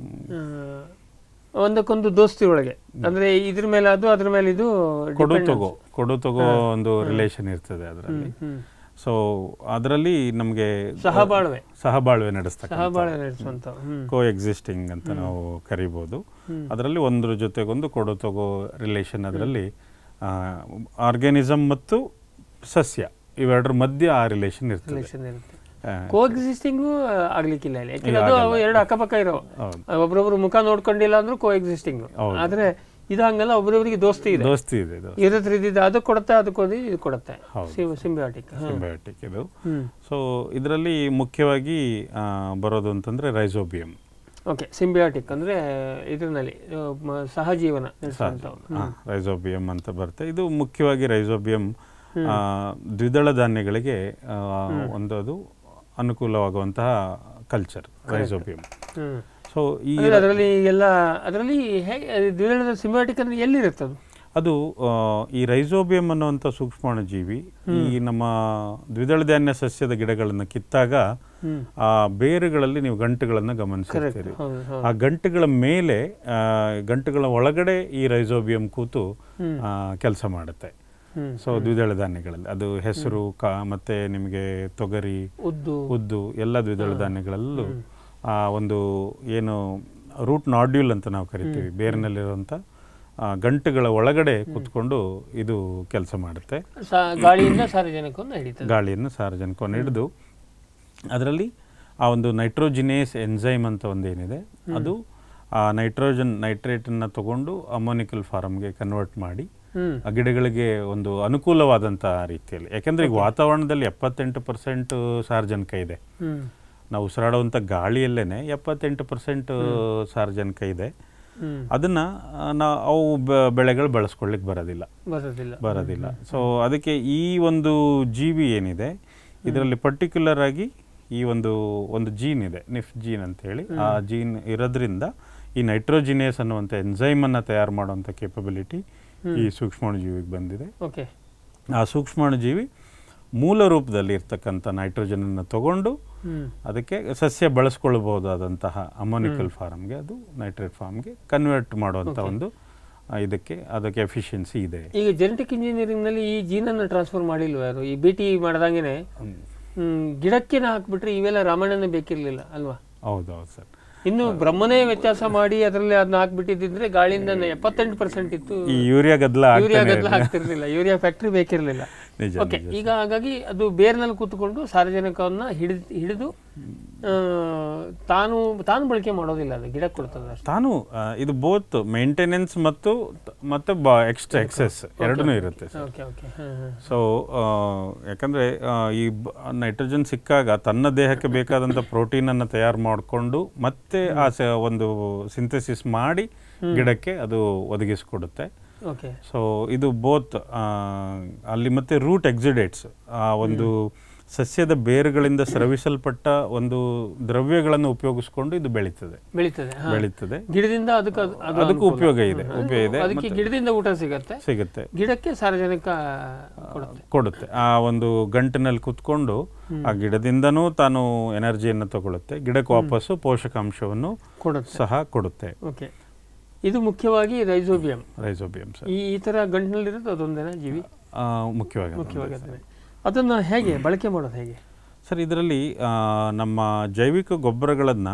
ಒಂದಕ್ಕೊಂದು ದೋಸ್ತಿ ಒಳಗೆ ಅಂದ್ರೆ ಇದ್ರ ಮೇಲೆ ಅದು ಅದ್ರ ಮೇಲೆ ಇದು ಕೊಡು ತಗೋ ಕೊಡು ತಗೋ ಒಂದು ರಿಲೇಷನ್ ಇರ್ತದೆ ಅದರಲ್ಲಿ ಹ್ಮ್. ಸೊ ಅದರಲ್ಲಿ ನಮಗೆ ಸಹಬಾಳ್ವೆ ಸಹಬಾಳ್ವೆ ನಡೆಸ್ತಕ್ಕಂಥ ಸಹಬಾಳ್ವೆ ನಡೆಸುವಂತ ಹ್ಮ್ ಕೋ ಎಕ್ಸಿಸ್ಟಿಂಗ್ ಅಂತ ನಾವು ಕರಿಬೋದು ಅದರಲ್ಲಿ ಒಂದ್ರ ಜೊತೆಗೊಂದು ಕೊಡು ತಗೋ ರಿಲೇಷನ್ ಅದರಲ್ಲಿ ಆರ್ಗ್ಯಾನಿಸಮ್ ಮತ್ತು ಸಸ್ಯ ಇವೆರಡರ ಮಧ್ಯೆ ಆ ರಿಲೇಷನ್ ಇರ್ತದೆ ರಿಲೇಷನ್ ಇರುತ್ತೆ ಆ, ಕೋ ಎಕ್ಸಿಸ್ಟಿಂಗು ಆಗ್ಲಿಕ್ಕಿಲ್ಲ ಇಲ್ಲಿ ಯಾಕಂದ್ರೆ ಅದು ಅವು ಎರಡು ಅಕ್ಕಪಕ್ಕ ಇರೋ ಹೌದು ಒಬ್ರೊಬ್ರು ಮುಖ ನೋಡ್ಕೊಂಡಿಲ್ಲ ಅಂದ್ರೂ ಕೋ ಎಕ್ಸಿಸ್ಟಿಂಗ್ ಹೌದು. ಆದ್ರೆ ಇದು ಹಂಗಲ್ಲ ಒಬ್ರೊಬ್ರಿಗೆ ದೋಸ್ತಿ ಇದೆ ದೋಸ್ತಿ ಇದೆ ಇದು ಇರತ್ರ ಇದ್ದಿದ್ದು ಅದು ಕೊಡುತ್ತೆ ಅದಕ್ಕೊಂದು ಇದು ಕೊಡುತ್ತೆ ಹೌದು. ಸಿಂಬಿಯಾಟಿಕ್ ಸಿಂಬಯೋಟಿಕ್ ಇದು ಹ್ಮ್ ಸೊ ಇದರಲ್ಲಿ ಮುಖ್ಯವಾಗಿ ಆ, ಬರೋದು ಅಂತಂದ್ರೆ ರೈಸೋಬಿಯಂ ಓಕೆ ಸಿಂಬಿಯಾಟಿಕ್ ಅಂದ್ರೆ ಇದರಲ್ಲಿ ಆ, ಮ- ಸಹಜೀವನ ನಡೆಸುವಂಥವು ರೈಸೋಬಿಯಂ ಅಂತ ಬರುತ್ತೆ ಇದು ಮುಖ್ಯವಾಗಿ ರೈಸೋಬಿಯಂ ಆ, ದ್ವಿದಳ ಧಾನ್ಯಗಳಿಗೆ ಆ, ಒಂದು ಅದು ಅನುಕೂಲವಾಗುವಂತಹ ಕಲ್ಚರ್ ರೈಸೋಬಿಯಂ ಹ್ಮ್ ಸೊ ಈ ಅಂದ್ರೆ ಅದರಲ್ಲಿ ಎಲ್ಲ ಅದರಲ್ಲಿ ಹೇಗೆ ಅದು ದ್ವಿದಳದ ಸಿಂಬಯೋಟಿಕ್ ಅಂದ್ರೆ ಎಲ್ಲಿರುತ್ತೆ ಅದು ಅದು ಆ, ಈ ರೈಸೋಬಿಯಂ ಅನ್ನುವಂಥ ಸೂಕ್ಷ್ಮಾಣುಜೀವಿ ಈ ನಮ್ಮ ದ್ವಿದಳ ಧಾನ್ಯ ಸಸ್ಯದ ಗಿಡಗಳನ್ನು ಕಿತ್ತಾಗ ಹ್ಮ್ ಆ ಬೇರುಗಳಲ್ಲಿ ನೀವು ಗಂಟುಗಳನ್ನು ಗಮನಿಸಿರ್ತೀರಿ ಹೌದು ಹೌದು ಆ ಗಂಟುಗಳ ಮೇಲೆ ಆ, ಗಂಟುಗಳ ಒಳಗಡೆ ಈ ರೈಸೋಬಿಯಂ ಕೂತು ಹ್ಮ್. ಕೆಲಸ ಮಾಡುತ್ತೆ ಹ್ಮ್ ಸೊ ದ್ವಿದಳ ಧಾನ್ಯಗಳಲ್ಲಿ ಅದು ಹೆಸರು ಕಾ ಮತ್ತೆ ನಿಮಗೆ ತೊಗರಿ ಉದ್ದು ಉದ್ದು ಎಲ್ಲ ದ್ವಿದಳ ಧಾನ್ಯಗಳಲ್ಲೂ ಆ ಒಂದು ಏನು ರೂಟ್ ನಾಡ್ಯೂಲ್ ಅಂತ ನಾವು ಕರಿತೀವಿ ಬೇರಿನಲ್ಲಿರುವಂಥ ಆ, ಗಂಟುಗಳ ಒಳಗಡೆ ಕೂತ್ಕೊಂಡು ಇದು ಕೆಲಸ ಮಾಡುತ್ತೆ ಸಾ- ಗಾಳಿಯಿಂದ ಸಾರಜನಕವನ್ನು ಹಿಡಿತದೆ ಗಾಳಿಯನ್ನು ಸಾರಜನಕವನ್ನು ಹಿಡಿದು ಅದರಲ್ಲಿ ಆ ಒಂದು ನೈಟ್ರೋಜಿನೇಸ್ ಎನ್ಸೈಮ್ ಅಂತ ಒಂದು ಏನಿದೆ ಅದು ಆ ನೈಟ್ರೋಜನ್ ನೈಟ್ರೇಟನ್ನು ತಗೊಂಡು ಅಮೋನಿಕಲ್ ಫಾರಮ್ಗೆ ಕನ್ವರ್ಟ್ ಮಾಡಿ ಹ್ಮ್ ಆ ಗಿಡಗಳಿಗೆ ಒಂದು ಅನುಕೂಲವಾದಂಥ ರೀತಿಯಲ್ಲಿ ಯಾಕೆಂದರೆ ಈಗ ವಾತಾವರಣದಲ್ಲಿ ಎಪ್ಪತ್ತೆಂಟು ಪರ್ಸೆಂಟ್ ಸಾರಜನಕ ಇದೆ ಹ್ಮ್ ನಾವು ಉಸಿರಾಡುವಂಥ ಗಾಳಿಯಲ್ಲೇ ಎಪ್ಪತ್ತೆಂಟು ಪರ್ಸೆಂಟ್ ಸಾರಜನಕ ಇದೆ ಹ್ಮ್ ಅದನ್ನು ನಾವು ಅವು ಬ- ಬೆಳೆಗಳು ಬಳಸ್ಕೊಳ್ಳಿಕ್ಕೆ ಬರೋದಿಲ್ಲ ಬರೋದಿಲ್ಲ ಬರೋದಿಲ್ಲ ಸೊ ಅದಕ್ಕೆ ಈ ಒಂದು ಜೀವಿ ಏನಿದೆ ಇದರಲ್ಲಿ ಪರ್ಟಿಕ್ಯುಲರ್ ಆಗಿ ಈ ಒಂದು ಒಂದು ಜೀನ್ ಇದೆ ನಿಫ್ ಜೀನ್ ಅಂತ ಹೇಳಿ ಆ ಜೀನ್ ಇರೋದ್ರಿಂದ ಈ ನೈಟ್ರೋಜಿನೇಸ್ ಅನ್ನುವಂಥ ಎಂಜೈಮನ್ನು ತಯಾರು ಮಾಡುವಂಥ ಕೇಪಬಿಲಿಟಿ ಈ ಸೂಕ್ಷ್ಮಾಣುಜೀವಿಗೆ ಬಂದಿದೆ ಓಕೆ ಆ ಸೂಕ್ಷ್ಮಾಣುಜೀವಿ ಮೂಲ ರೂಪದಲ್ಲಿ ಇರ್ತಕ್ಕಂಥ ನೈಟ್ರೋಜನನ್ನು ತಗೊಂಡು ಹ್ಮ್ ಅದಕ್ಕೆ ಸಸ್ಯ ಬಳಸ್ಕೊಳ್ಬಹುದಾದಂತಹ ಅಮೋನಿಕಲ್ ಫಾರ್ಮ್ಗೆ ಅದು ನೈಟ್ರೇಟ್ ಫಾರ್ಮ್ಗೆ ಕನ್ವರ್ಟ್ ಮಾಡುವಂಥ ಒಂದು ಆ, ಇದಕ್ಕೆ ಅದಕ್ಕೆ ಎಫಿಷಿಯನ್ಸಿ ಇದೆ ಈಗ ಜೆನೆಟಿಕ್ ಇಂಜಿನಿಯರಿಂಗ್ ನಲ್ಲಿ ಈ ಜೀನನ್ನು ಟ್ರಾನ್ಸ್ಫರ್ ಮಾಡಿಲ್ವ ಯಾರು ಈ ಬಿ ಟಿ ಮಾಡ್ದಂಗೆನೆ ಹ್ಮ್ ಗಿಡಕ್ಕೇನೆ ಹಾಕ್ಬಿಟ್ರೆ ಇವೆಲ್ಲ ರಾಮಾಯಣನೇ ಬೇಕಿರ್ಲಿಲ್ಲ ಅಲ್ವಾ ಹೌದೌದು ಸರ್ ಇನ್ನು ಬ್ರಹ್ಮನೇ ವ್ಯತ್ಯಾಸ ಮಾಡಿ ಅದರಲ್ಲಿ ಅದನ್ನ ಹಾಕ್ಬಿಟ್ಟಿದ್ರೆ ಗಾಳಿಯಿಂದ ಎಪ್ಪತ್ತೆಂಟು ಪರ್ಸೆಂಟ್ ಇತ್ತು ಈ ಯೂರಿಯಾ ಗದ್ದಲ ಯೂರಿಯಾ ಆಗ್ತಾನೆ ಗದ್ದಲ ಹಾಕ್ತಿರ್ಲಿಲ್ಲ ಯೂರಿಯಾ ಫ್ಯಾಕ್ಟ್ರಿ ಬೇಕಿರ್ಲಿಲ್ಲ ನಿಜ ಓಕೆ ಈಗ ಹಾಗಾಗಿ ಅದು ಬೇರ್ನಲ್ಲಿ ಕೂತ್ಕೊಂಡು ಸಾರಜನಕವನ್ನ ಹಿಡಿದು ಹಿಡಿದು ಆ, ತಾನು ತಾನು ಬಳಕೆ ಮಾಡೋದಿಲ್ಲ ಅದು ಗಿಡ ಕೊಡ್ತದೆ ಅಷ್ಟೇ ತಾನು ಆ, ಇದು ಬೋತ್ ಮೇಂಟೆನೆನ್ಸ್ ಮತ್ತು ಮತ್ತೆ ಎಕ್ಸ್ಟ್ರಾ ಎಕ್ಸೆಸ್ ಎರಡೂ ಇರುತ್ತೆ ಸರ್ ಓಕೆ ಓಕೆ ಹಾಂ ಹಾಂ ಸೊ ಯಾಕಂದರೆ ಈ ನೈಟ್ರೋಜನ್ ಸಿಕ್ಕಾಗ ತನ್ನ ದೇಹಕ್ಕೆ ಬೇಕಾದಂಥ ಪ್ರೋಟೀನನ್ನು ತಯಾರು ಮಾಡಿಕೊಂಡು ಮತ್ತೆ ಆ ಸ- ಒಂದು ಸಿಂಥೆಸಿಸ್ ಮಾಡಿ ಗಿಡಕ್ಕೆ ಅದು ಒದಗಿಸ್ಕೊಡುತ್ತೆ ಓಕೆ ಸೊ ಇದು ಬೋತ್ ಅಲ್ಲಿ ಮತ್ತೆ ರೂಟ್ ಎಕ್ಸಿಡೇಟ್ಸ್ ಆ ಒಂದು ಸಸ್ಯದ ಬೇರುಗಳಿಂದ ಸ್ರವಿಸಲ್ಪಟ್ಟ ಒಂದು ದ್ರವ್ಯಗಳನ್ನು ಉಪಯೋಗಿಸ್ಕೊಂಡು ಇದು ಬೆಳೀತದೆ ಬೆಳೀತದೆ ಹಾ. ಬೆಳೀತದೆ ಗಿಡದಿಂದ ಅದಕ್ಕೆ ಅದು- ಅದು ಅದಕ್ಕೂ ಅನುಕೂಲ. ಉಪಯೋಗ ಇದೆ ಹ್ಮ್. ಉಪಯೋಗ ಇದೆ ಅದಕ್ಕೆ ಗಿಡದಿಂದ ಊಟ ಸಿಗತ್ತೆ ಸಿಗುತ್ತೆ ಗಿಡಕ್ಕೆ ಸಾರಜನಕ ಕೊಡುತ್ತೆ ಕೊಡುತ್ತೆ ಆ ಒಂದು ಗಂಟಿನಲ್ಲಿ ಕುತ್ಕೊಂಡು ಆ ಗಿಡದಿಂದನೂ ತಾನು ಎನರ್ಜಿಯನ್ನು ತಗೊಳುತ್ತೆ ಗಿಡಕ್ಕೆ ವಾಪಸ್ಸು ಪೋಷಕಾಂಶವನ್ನು ಕೊಡುತ್ತೆ ಸಹ ಕೊಡುತ್ತೆ ಓಕೆ ಇದು ಮುಖ್ಯವಾಗಿ ರೈಸೋಬಿಯಂ ರೈಸೋಬಿಯಂ ಸರ್ ಈ ಈ ಥರ ಗಂಟಿನಲ್ಲಿರೋದು ಅದೊಂದೇನಾ ಜೀವಿ ಆ, ಮುಖ್ಯವಾಗಿ ಅದೊಂದು. ಮುಖ್ಯವಾಗಿ ಅದನ್ನೇ ಅದನ್ನು ಹೇಗೆ ಬಳಕೆ ಮಾಡೋದು ಹೇಗೆ ಸರ್ ಇದರಲ್ಲಿ ನಮ್ಮ ಜೈವಿಕ ಗೊಬ್ಬರಗಳನ್ನು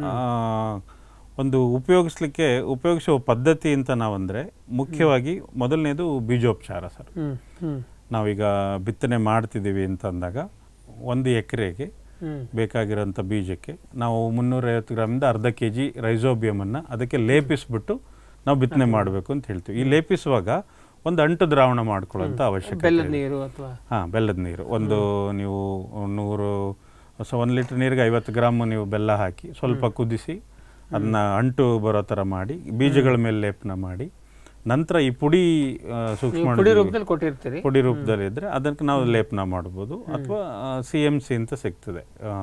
ಒಂದು ಉಪಯೋಗಿಸ್ಲಿಕ್ಕೆ ಉಪಯೋಗಿಸುವ ಪದ್ಧತಿ ಅಂತ ನಾವಂದರೆ ಮುಖ್ಯವಾಗಿ ಮೊದಲನೇದು ಬೀಜೋಪಚಾರ ಸರ್ ಹ್ಮ್ ಹ್ಮ್ ನಾವೀಗ ಬಿತ್ತನೆ ಮಾಡ್ತಿದ್ದೀವಿ ಅಂತ ಅಂದಾಗ ಒಂದು ಎಕರೆಗೆ ಹ್ಮ್ ಬೇಕಾಗಿರೋಂಥ ಬೀಜಕ್ಕೆ ನಾವು ಮುನ್ನೂರೈವತ್ತು ಗ್ರಾಮಿಂದ ಅರ್ಧ ಕೆ ಜಿ ರೈಸೋಬಿಯಮನ್ನು ಅದಕ್ಕೆ ಲೇಪಿಸ್ಬಿಟ್ಟು ನಾವು ಬಿತ್ತನೆ ಮಾಡಬೇಕು ಅಂತ ಹೇಳ್ತೀವಿ ಈ ಲೇಪಿಸುವಾಗ ಒಂದು ಅಂಟು ದ್ರಾವಣ ಮಾಡ್ಕೊಳ್ಳೋಂಥ ಅವಶ್ಯಕತೆ ಬೆಲ್ಲದ ನೀರು ಅಥವಾ ಹಾಂ ಬೆಲ್ಲದ ನೀರು ಒಂದು ನೀವು ನೂರು ಸೊ ಒಂದು ಲೀಟ್ರ್ ನೀರಿಗೆ ಐವತ್ತು ಗ್ರಾಮ್ ನೀವು ಬೆಲ್ಲ ಹಾಕಿ ಸ್ವಲ್ಪ ಕುದಿಸಿ ಅದನ್ನ ಅಂಟು ಬರೋ ಥರ ಮಾಡಿ ಬೀಜಗಳ ಮೇಲೆ ಲೇಪನ ಮಾಡಿ ನಂತರ ಈ ಪುಡಿ ಆ, ಸೂಕ್ಷ್ಮ ಪುಡಿ ರೂಪದಲ್ಲಿ ಕೊಟ್ಟಿರ್ತೀರಿ ಪುಡಿ ರೂಪದಲ್ಲಿ ಇದ್ರೆ ಅದಕ್ಕೆ ನಾವು ಲೇಪನ ಮಾಡ್ಬೋದು ಅಥವಾ ಸಿ ಎಮ್ ಸಿ ಅಂತ ಸಿಗ್ತದೆ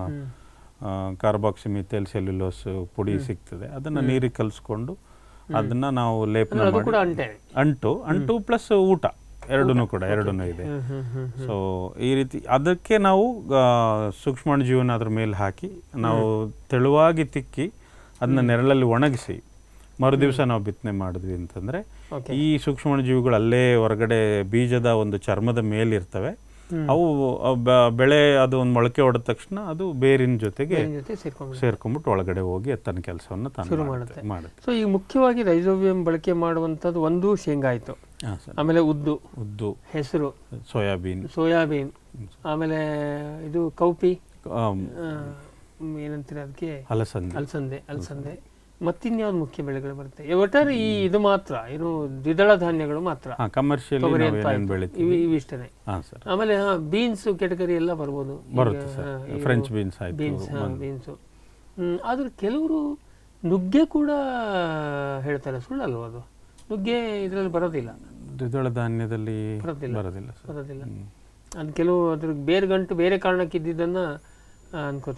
ಕಾರ್ಬಾಕ್ಸಿಮಿಥೈಲ್ ಸೆಲ್ಯುಲೋಸ್ ಪುಡಿ ಸಿಗ್ತದೆ ಅದನ್ನ ನೀರಿಗೆ ಕಲಿಸ್ಕೊಂಡು ಅದನ್ನ ನಾವು ಲೇಪನ ಅದು ಕೂಡ ಮಾಡಿ ಅಂಟೆ ಅಂಟು ಅಂಟು ಪ್ಲಸ್ ಊಟ ಎರಡೂ ಕೂಡ ಎರಡೂ ಇದೆ ಹ್ಮ್ ಹ್ಮ್ ಹ್ಮ್ ಸೊ ಈ ರೀತಿ ಅದಕ್ಕೆ ನಾವು ಸೂಕ್ಷ್ಮಾಣುಜೀವನ ಅದ್ರ ಮೇಲೆ ಹಾಕಿ ನಾವು ತೆಳುವಾಗಿ ತಿಕ್ಕಿ ಅದನ್ನ ನೆರಳಲ್ಲಿ ಒಣಗಿಸಿ ಮರು ದಿವಸ ನಾವು ಬಿತ್ತನೆ ಮಾಡಿದ್ವಿ ಅಂತಂದ್ರೆ ಓಕೆ ಈ ಸೂಕ್ಷ್ಮಾಣುಜೀವಿಗಳು ಅಲ್ಲೇ ಹೊರಗಡೆ ಬೀಜದ ಒಂದು ಚರ್ಮದ ಮೇಲಿರ್ತವೆ ಹ್ಮ್. ಅವು ಅವ್ ಬ- ಬೆಳೆ ಅದು ಒಂದು ಮೊಳಕೆ ಹೊಡೆದ ತಕ್ಷಣ ಅದು ಬೇರಿನ ಜೊತೆಗೆ ಬೇರಿನ ಜೊತೆ ಸೇರ್ಕೊಂಡು ಸೇರ್ಕೊಂಡ್ಬಿಟ್ಟು ಒಳಗಡೆ ಹೋಗಿ ಅದು ತನ್ನ ಕೆಲಸವನ್ನು ತಾನು ಶುರು ಮಾಡುತ್ತೆ ಮಾಡುತ್ತೆ. ಮಾಡುತ್ತೆ ಸೊ ಈಗ ಮುಖ್ಯವಾಗಿ ರೈಸೋಬಿಯಂ ಬಳಕೆ ಮಾಡುವಂಥದ್ದು ಒಂದು ಶೇಂಗಾ ಆಯಿತು ಹಾಂ ಸರ್ ಆಮೇಲೆ ಉದ್ದು ಉದ್ದು ಹೆಸರು ಸೋಯಾಬೀನ್ ಸೋಯಾಬೀನ್ ಆಮೇಲೆ ಇದು ಕೌಪಿ ಆಮ್, ಆ, ಮ್, ಏನಂತೀರ ಅದಕ್ಕೆ ಅಲಸಂದೆ ಅಲಸಂದೆ ಅಲಸಂದೆ ಮತ್ತಿನ್ಯಾವ್ದು ಮುಖ್ಯ ಬೆಳೆಗಳು ಬರುತ್ತೆ ಈ ಒಟ್ಟಾರೆ ಈ ಇದು ಮಾತ್ರ ಏನು ದ್ವಿದಳ ಧಾನ್ಯಗಳು ಮಾತ್ರ ಹಾಂ ಕಮರ್ಷಿಯಲಿ ತೊಗರಿ ನಾವು ಅಂತ ಏನೇನು ಆಯ್ತು. ಬೆಳಿತೀವಿ ಇವು ಇವಿಷ್ಟನೇ ಹಾಂ ಸರ್ ಆಮೇಲೆ ಹಾ ಬೀನ್ಸ್ ಕೆಟಗರಿ ಎಲ್ಲ ಬರ್ಬೋದು ಬರುತ್ತೆ ಸರ್ ಫ್ರೆಂಚ್ ಬೀನ್ಸ್ ಆಯಿತು ಬೀನ್ಸ್ ಬೀನ್ಸು ಆದ್ರೆ ಕೆಲವರು ನುಗ್ಗೆ ಕೂಡ ಹೇಳ್ತಾರೆ ಸುಳ್ಳಲ್ವ ಅದು ನುಗ್ಗೆ ಇದರಲ್ಲಿ ಬರೋದಿಲ್ಲ ದ್ವಿದಳ ಧಾನ್ಯದಲ್ಲಿ ಬರೋದಿಲ್ಲ. ಬರೋದಿಲ್ಲ ಸರ್ ಬರೋದಿಲ್ಲ ಹ್ಮ್. ಅದು ಕೆಲವು ಅದ್ರ ಬೇರೆ ಗಂಟು ಬೇರೆ ಕಾರಣಕ್ಕೆ ಇದ್ದಿದ್ದನ್ನ ಆ, ಅನ್ಕೋತಾರೆ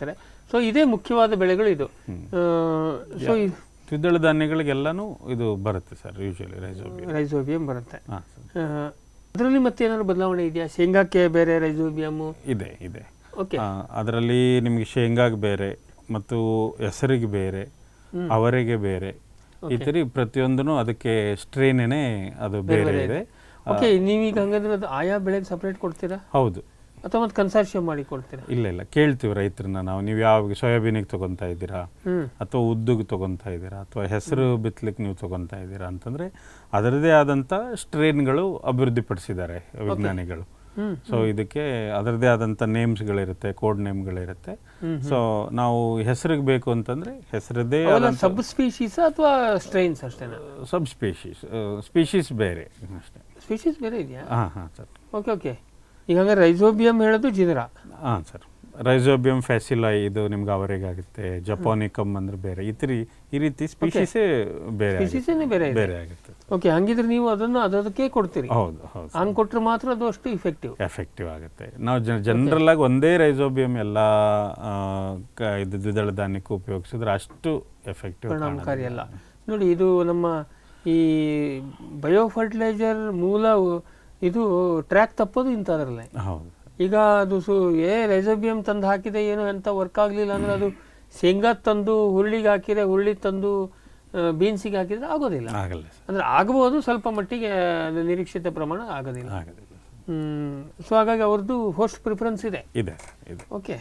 ಸೊ ಇದೇ ಮುಖ್ಯವಾದ ಬೆಳೆಗಳು ಇದು ಸೊ ದ್ವಿದಳ ಧಾನ್ಯಗಳಿಗೆಲ್ಲನೂ ಇದು ಬರುತ್ತೆ ಸರ್ ಯೂಶಲಿ ರೈಸೋಬಿಯಂ ರೈಸೋಬಿಯಂ ಬರುತ್ತೆ ಹಾಂ ಸರ್ ಅದರಲ್ಲಿ ಮತ್ತೆ ಏನಾದ್ರು ಬದಲಾವಣೆ ಇದೆಯಾ ಶೇಂಗಾಕ್ಕೆ ಬೇರೆ ರೈಸೋಬಿಯಮ್ಮು ಇದೆ ಇದೆ ಓಕೆ ಅದರಲ್ಲಿ ನಿಮಗೆ ಶೇಂಗಾಗೆ ಬೇರೆ ಮತ್ತು ಹೆಸರಿಗೆ ಬೇರೆ ಅವರೆಗೆ ಬೇರೆ ಈ ಥರ ಪ್ರತಿಯೊಂದೂ ಅದಕ್ಕೆ ಸ್ಟ್ರೇನೇ ಅದು ಬೇರೆ ಇದೆ ಓಕೆ ನೀವೀಗ ಹಂಗಂದ್ರೆ ಅದು ಆಯಾ ಬೆಳೆಗೆ ಸಪ್ರೇಟ್ ಕೊಡ್ತೀರಾ ಹೌದು ಅಥವಾ ಮತ್ತೆ ಕನ್ಸಾರ್ಷಿಯಂ ಮಾಡಿ ಕೊಡ್ತೀರಾ ಇಲ್ಲ ಇಲ್ಲ ಕೇಳ್ತೀವಿ ರೈತರನ್ನ ನಾವು ನೀವು ಯಾವ ಸೋಯಾಬೀನಿಗೆ ತಗೊಂತಾ ಇದ್ದೀರಾ ಹ್ಮ್ ಅಥವಾ ಉದ್ದುಗೆ ತಗೊಂತಾ ಇದ್ದೀರಾ ಅಥವಾ ಹೆಸರು ಬಿತ್ತಲಿಕ್ಕೆ ನೀವು ತಗೊಂತಾ ಇದ್ದೀರಾ ಅಂತಂದ್ರೆ ಅದರದೇ ಆದಂಥ ಸ್ಟ್ರೇನ್ಗಳು ಅಭಿವೃದ್ಧಿಪಡಿಸಿದ್ದಾರೆ ವಿಜ್ಞಾನಿಗಳು ಹ್ಮ್ ಸೊ ಇದಕ್ಕೆ ಅದರದೇ ಆದಂಥ ನೇಮ್ಸ್ಗಳಿರುತ್ತೆ ಕೋಡ್ ನೇಮ್ಗಳಿರುತ್ತೆ ಹ್ಮ್, ಸೊ ನಾವು ಹೆಸರಿಗೆ ಬೇಕು ಅಂತಂದ್ರೆ ಹೆಸರದೇ ಅವೆಲ್ಲ ಆದಂಥ ಸಬ್ ಸ್ಪೀಶೀಸ್ ಅಥವಾ ಸ್ಟ್ರೈನ್ಸ್ ಅಷ್ಟೇನಾ ಸಬ್ ಸ್ಪೀಶೀಸ್ ಸ್ಪೀಶೀಸ್ ಬೇರೆ ಅಷ್ಟೇ ಸ್ಪೀಶೀಸ್ ಬೇರೆ ಇದೆಯಾ ಹಾಂ ಹಾಂ ಸರ್ ಓಕೆ ಓಕೆ ಈಗ ಹಂಗಾರೆ ರೈಸೋಬಿಯಂ ಹೇಳೋದು ಜಿನರ ಹಾಂ ಸರ್ ರೈಸೋಬಿಯಂ ಫ್ಯಾಸಿಲೈ ಇದು ನಿಮ್ಗೆ ಅವರಿಗಾಗುತ್ತೆ ಜಪಾನಿಕಮ್ ಅಂದ್ರೆ ಬೇರೆ ಈ ತಿ ಈ ರೀತಿ ಸ್ಪೀಶೀಸೇ ಬೇರೆ ಆಗುತ್ತೆ. ಸ್ಪೀಶೀಸೇ ಬೇರೆ ಇದೆ ಬೇರೆ ಆಗುತ್ತೆ ಓಕೆ ಹಂಗಿದ್ರೆ ನೀವು ಅದನ್ನು ಅದಕ್ಕೆ ಕೊಡ್ತೀರಿ ಹೌದು ಹೌದು ಹಂಗೆ ಕೊಟ್ಟರೆ ಮಾತ್ರ ಅದು ಅಷ್ಟು ಇಫೆಕ್ಟಿವ್ ಎಫೆಕ್ಟಿವ್ ಆಗುತ್ತೆ ನಾವು ಜನರಲ್ ಆಗಿ ಒಂದೇ ರೈಸೋಬಿಯಂ ಎಲ್ಲ ಆ, ಕ- ಇದು ದ್ವಿದಳ ಧಾನ್ಯಕ್ಕೆ ಉಪಯೋಗಿಸಿದ್ರೆ ಅಷ್ಟು ಎಫೆಕ್ಟಿವ್ ಪರಿಣಾಮಕಾರಿ ಅಲ್ಲ ನೋಡಿ ಇದು ನಮ್ಮ ಈ ಬಯೋ ಫರ್ಟಿಲೈಸರ್ ಮೂಲ ಇದು ಟ್ರ್ಯಾಕ್ ತಪ್ಪೋದು ಇಂಥದ್ರಲ್ಲೇ ಹೌದು ಈಗ ಅದು ಸು ಏ ರೈಸೋಬಿಯಂ ತಂದು ಹಾಕಿದೆ ಏನೋ ಎಂತ ವರ್ಕ್ ಆಗಲಿಲ್ಲ ಅಂದ್ರೆ ಅದು ಶೇಂಗಾ ತಂದು ಹುರುಳಿಗೆ ಹಾಕಿದ್ರೆ ಹುರುಳಿ ತಂದು ಬೀನ್ಸಿಗೆ ಹಾಕಿದ್ರೆ ಆಗೋದಿಲ್ಲ ಆಗಲ್ಲ ಸರ್ ಅಂದ್ರೆ ಆಗಬಹುದು ಸ್ವಲ್ಪ ಮಟ್ಟಿಗೆ ಅದು ನಿರೀಕ್ಷಿತ ಪ್ರಮಾಣ ಆಗೋದಿಲ್ಲ ಆಗೋದಿಲ್ಲ ಹ್ಮ್ ಸೊ ಹಾಗಾಗಿ ಅವ್ರದ್ದು ಹೋಸ್ಟ್ ಪ್ರಿಫರೆನ್ಸ್ ಇದೆ ಇದೆ ಇದೆ ಓಕೆ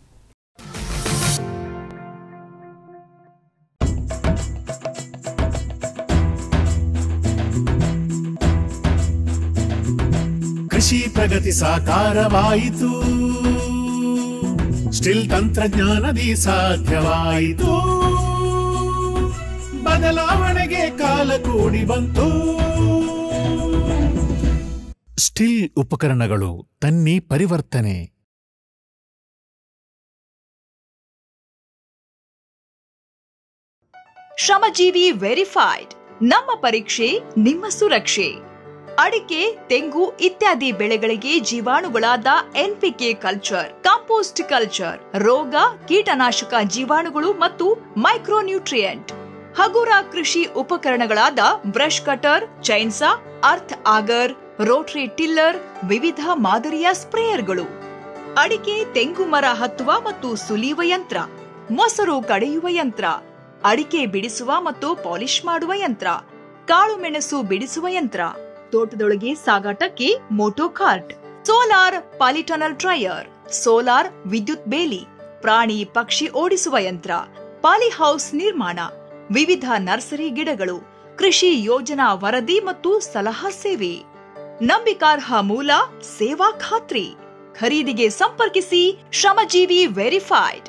ಕೃಷಿ ಪ್ರಗತಿ ಸಾಕಾರವಾಯಿತು ಸ್ಟಿಲ್ ತಂತ್ರಜ್ಞಾನದಿ ಸಾಧ್ಯವಾಯಿತು ಬದಲಾವಣೆಗೆ ಕಾಲ ಕೂಡಿ ಬಂತು ಸ್ಟಿಲ್ ಉಪಕರಣಗಳು ತನ್ನಿ ಪರಿವರ್ತನೆ ಶ್ರಮಜೀವಿ ವೆರಿಫೈಡ್ ನಮ್ಮ ಪರೀಕ್ಷೆ ನಿಮ್ಮ ಸುರಕ್ಷೆ ಅಡಿಕೆ ತೆಂಗು ಇತ್ಯಾದಿ ಬೆಳೆಗಳಿಗೆ ಜೀವಾಣುಗಳಾದ ಎನ್ಪಿಕೆ ಕಲ್ಚರ್ ಕಾಂಪೋಸ್ಟ್ ಕಲ್ಚರ್ ರೋಗ ಕೀಟನಾಶಕ ಜೀವಾಣುಗಳು ಮತ್ತು ಮೈಕ್ರೋನ್ಯೂಟ್ರಿಯೆಂಟ್ ಹಗುರ ಕೃಷಿ ಉಪಕರಣಗಳಾದ brush cutter chainsaw earth auger rotary tiller ವಿವಿಧ ಮಾದರಿಯ ಸ್ಪ್ರೇಯರ್ಗಳು ಅಡಿಕೆ ತೆಂಗು ಮರ ಹತ್ತುವ ಮತ್ತು ಸುಲಿಯುವ ಯಂತ್ರ ಮೊಸರು ಕಡೆಯುವ ಯಂತ್ರ ಅಡಿಕೆ ಬಿಡಿಸುವ ಮತ್ತು ಪಾಲಿಶ್ ಮಾಡುವ ಯಂತ್ರ ಕಾಳು ಮೆಣಸು ಬಿಡಿಸುವ ಯಂತ್ರ ತೋಟದೊಳಗೆ ಸಾಗಾಟಕ್ಕೆ moto cart solar polytunnel dryer solar ವಿದ್ಯುತ್ ಬೇಲಿ ಪ್ರಾಣಿ ಪಕ್ಷಿ ಓಡಿಸುವ ಯಂತ್ರ ಪಾಲಿಹೌಸ್ ನಿರ್ಮಾಣ ವಿವಿಧ ನರ್ಸರಿ ಗಿಡಗಳು ಕೃಷಿ ಯೋಜನಾ ವರದಿ ಮತ್ತು ಸಲಹಾ ಸೇವೆ ನಂಬಿಕಾರ್ಹ ಮೂಲ ಸೇವಾ ಖಾತ್ರಿ ಖರೀದಿಗೆ ಸಂಪರ್ಕಿಸಿ ಶ್ರಮಜೀವಿ ವೆರಿಫೈಡ್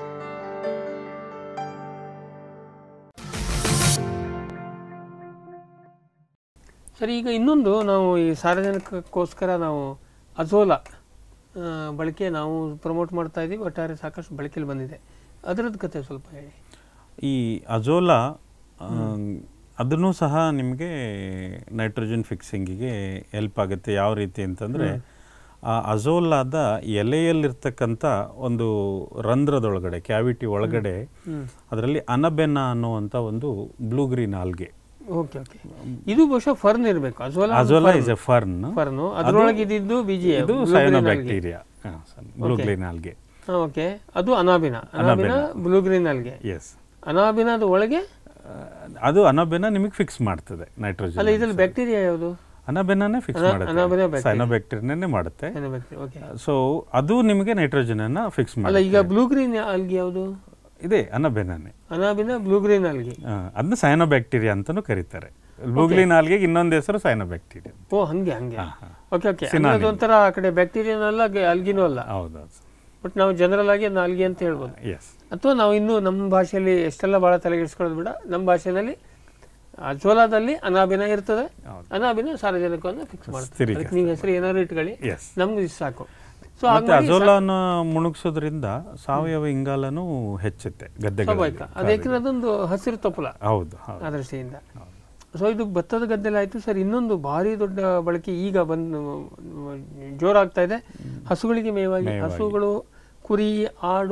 ಸರಿ ಈಗ ಇನ್ನೊಂದು ನಾವು ಈ ಸಾರ್ವಜನಿಕಕ್ಕೋಸ್ಕರ ನಾವು ಅಜೋಲಾ ಆ, ಬಳಕೆ ನಾವು ಪ್ರಮೋಟ್ ಮಾಡ್ತಾ ಇದ್ದೀವಿ ಒಟ್ಟಾರೆ ಸಾಕಷ್ಟು ಬಳಕೆಯಲ್ಲಿ ಬಂದಿದೆ ಅದರದ್ದು ಕತೆ ಸ್ವಲ್ಪ ಹೇಳಿ ಈ ಅಜೋಲಾ ಅದನ್ನು ಸಹ ನಿಮಗೆ ನೈಟ್ರೋಜನ್ ಫಿಕ್ಸಿಂಗಿಗೆ ಹೆಲ್ಪ್ ಆಗುತ್ತೆ ಯಾವ ರೀತಿ ಅಂತಂದರೆ ಆ ಅಜೋಲಾದ ಎಲೆಯಲ್ಲಿರ್ತಕ್ಕಂಥ ಒಂದು ರಂಧ್ರದೊಳಗಡೆ ಕ್ಯಾವಿಟಿ ಒಳಗಡೆ ಅದರಲ್ಲಿ ಅನಬೆನ್ನ ಅನ್ನುವಂಥ ಒಂದು blue green algae okay okay ಇದು ಬಹುಶಃ ಫರ್ನ್ ಇರಬೇಕು Azolla Azolla is a fern fern ಅದರೊಳಗೆ ಇದ್ದಿದ್ದು ಬೀಜಿ ಇದು cyanobacteria blue green algae okay ಅದು Anabaena Anabaena blue green algae yes ಅನಾಬಿನದ ಒಳಗೆ ಅದು ಅನಬೆನ ನಿಮಗೆ ಫಿಕ್ಸ್ ಮಾಡ್ತದೆ ಅಲ್ಲ ನೈಟ್ರೋಜನ್ ಇದ್ರಲ್ಲಿ ಬ್ಯಾಕ್ಟೀರಿಯಾ ಯಾವುದು ಅನಬೆನೇ ಫಿಕ್ಸ್ ಅನ- ಅನಾಬೆನಾ ಮಾಡುತ್ತೆ bacteria. ಸೈನೋಬ್ಯಾಕ್ಟೀರಿಯಾನೇ ಮಾಡುತ್ತೆ ಓಕೆ ಸೊ ಅದು ನಿಮಗೆ ನೈಟ್ರೋಜನ್ ಅನ್ನ ಫಿಕ್ಸ್ ಅಲ್ಲ ಮಾಡಿ ಈಗ ಬ್ಲೂ ಗ್ರೀನ್ ಅಲ್ಗೆ ಯಾವುದು ಇದೆ ಅನಬೆನಾನೆ ಅನಾಬಿನ ಬ್ಲೂ ಗ್ರೀನ್ ಅಲ್ಗೆ ಅದನ್ನ ಸೈನೋಬ್ಯಾಕ್ಟೀರಿಯಾ ಅಂತಾನೂ ಕರೀತಾರೆ ಬ್ಲೂಗ್ಲಿನ್ ಆಲ್ಗೆ ಇನ್ನೊಂದು ಹೆಸರು ಸೈನೋಬ್ಯಾಕ್ಟೀರಿಯಾ ಓ ಹಂಗೆ ಹಂಗೆ ಹಾ, ಹಾ. Okay okay Synonym. ಅದೊಂಥರ ಆ ಕಡೆ ಬ್ಯಾಕ್ಟೀರಿಯಾನೂ ಅಲ್ಲ ಗ- ಅಲ್ಗಿನೂ ಅಲ್ಲ ಹೌದೌದು ಬಟ್ ನಾವು ಜನರಲ್ ಆಗಿ ಅದನ್ನ ಅಲ್ಗೆ ಅಂತ ಹೇಳ್ಬೋದು ಎಸ್ ಅಥವಾ ನಾವು ಇನ್ನೂ ನಮ್ಮ ಭಾಷೆಯಲ್ಲಿ ಎಷ್ಟೆಲ್ಲ ಭಾಳ ತಲೆಗೆಡಿಸ್ಕೊಳ್ಳೋದು ಬೇಡ ನಮ್ಮ ಭಾಷೆಯಲ್ಲಿ ಅಜೋಲಾದಲ್ಲಿ ಅನಾಬಿನ ಇರ್ತದೆ ಹೌದು. ಅನಾಬಿನ ಸಾರ್ವಜನಿಕವನ್ನು ಫಿಕ್ಸ್ ಮಾಡ್ತಾರೆ ಸ್ಥಿರೀಕರಿಸ್ತಾರೆ. ಅದಕ್ಕೆ ನೀವು ಹೆಸರು ಏನಾದ್ರು ಇಟ್ಕೊಳ್ಳಿ ಎಸ್ ನಮ್ಗೆ ಇದು ಸಾಕು ಸೊ ಮತ್ತೆ ಅಜೋಲಾನ ಮುಣುಗ್ಸೋದ್ರಿಂದ ಸಾವಯವ ಇಂಗಾಲನೂ ಹೆಚ್ಚುತ್ತೆ ಸ್ವಾಭಾವಿಕ ಗದ್ದೆಗಳಲ್ಲಿ ಅದಕ್ಕೆ ಅದೊಂದು ಹಸಿರು ತಪ್ಪಲ ಹೌದು ಹೌದು ಆ ದೃಷ್ಟಿಯಿಂದ ಸೊ ಇದು ಭತ್ತದ ಗದ್ದೆಲ್ಲ ಆಯಿತು ಸರ್ ಇನ್ನೊಂದು ಭಾರಿ ದೊಡ್ಡ ಬಳಕೆ ಈಗ ಬಂದು ಜೋರಾಗ್ತಾ ಇದೆ ಹಸುಗಳಿಗೆ ಮೇವಾಗಿ ಮೇವಾಗಿ. ಹಸುಗಳು ಕುರಿ ಆಡು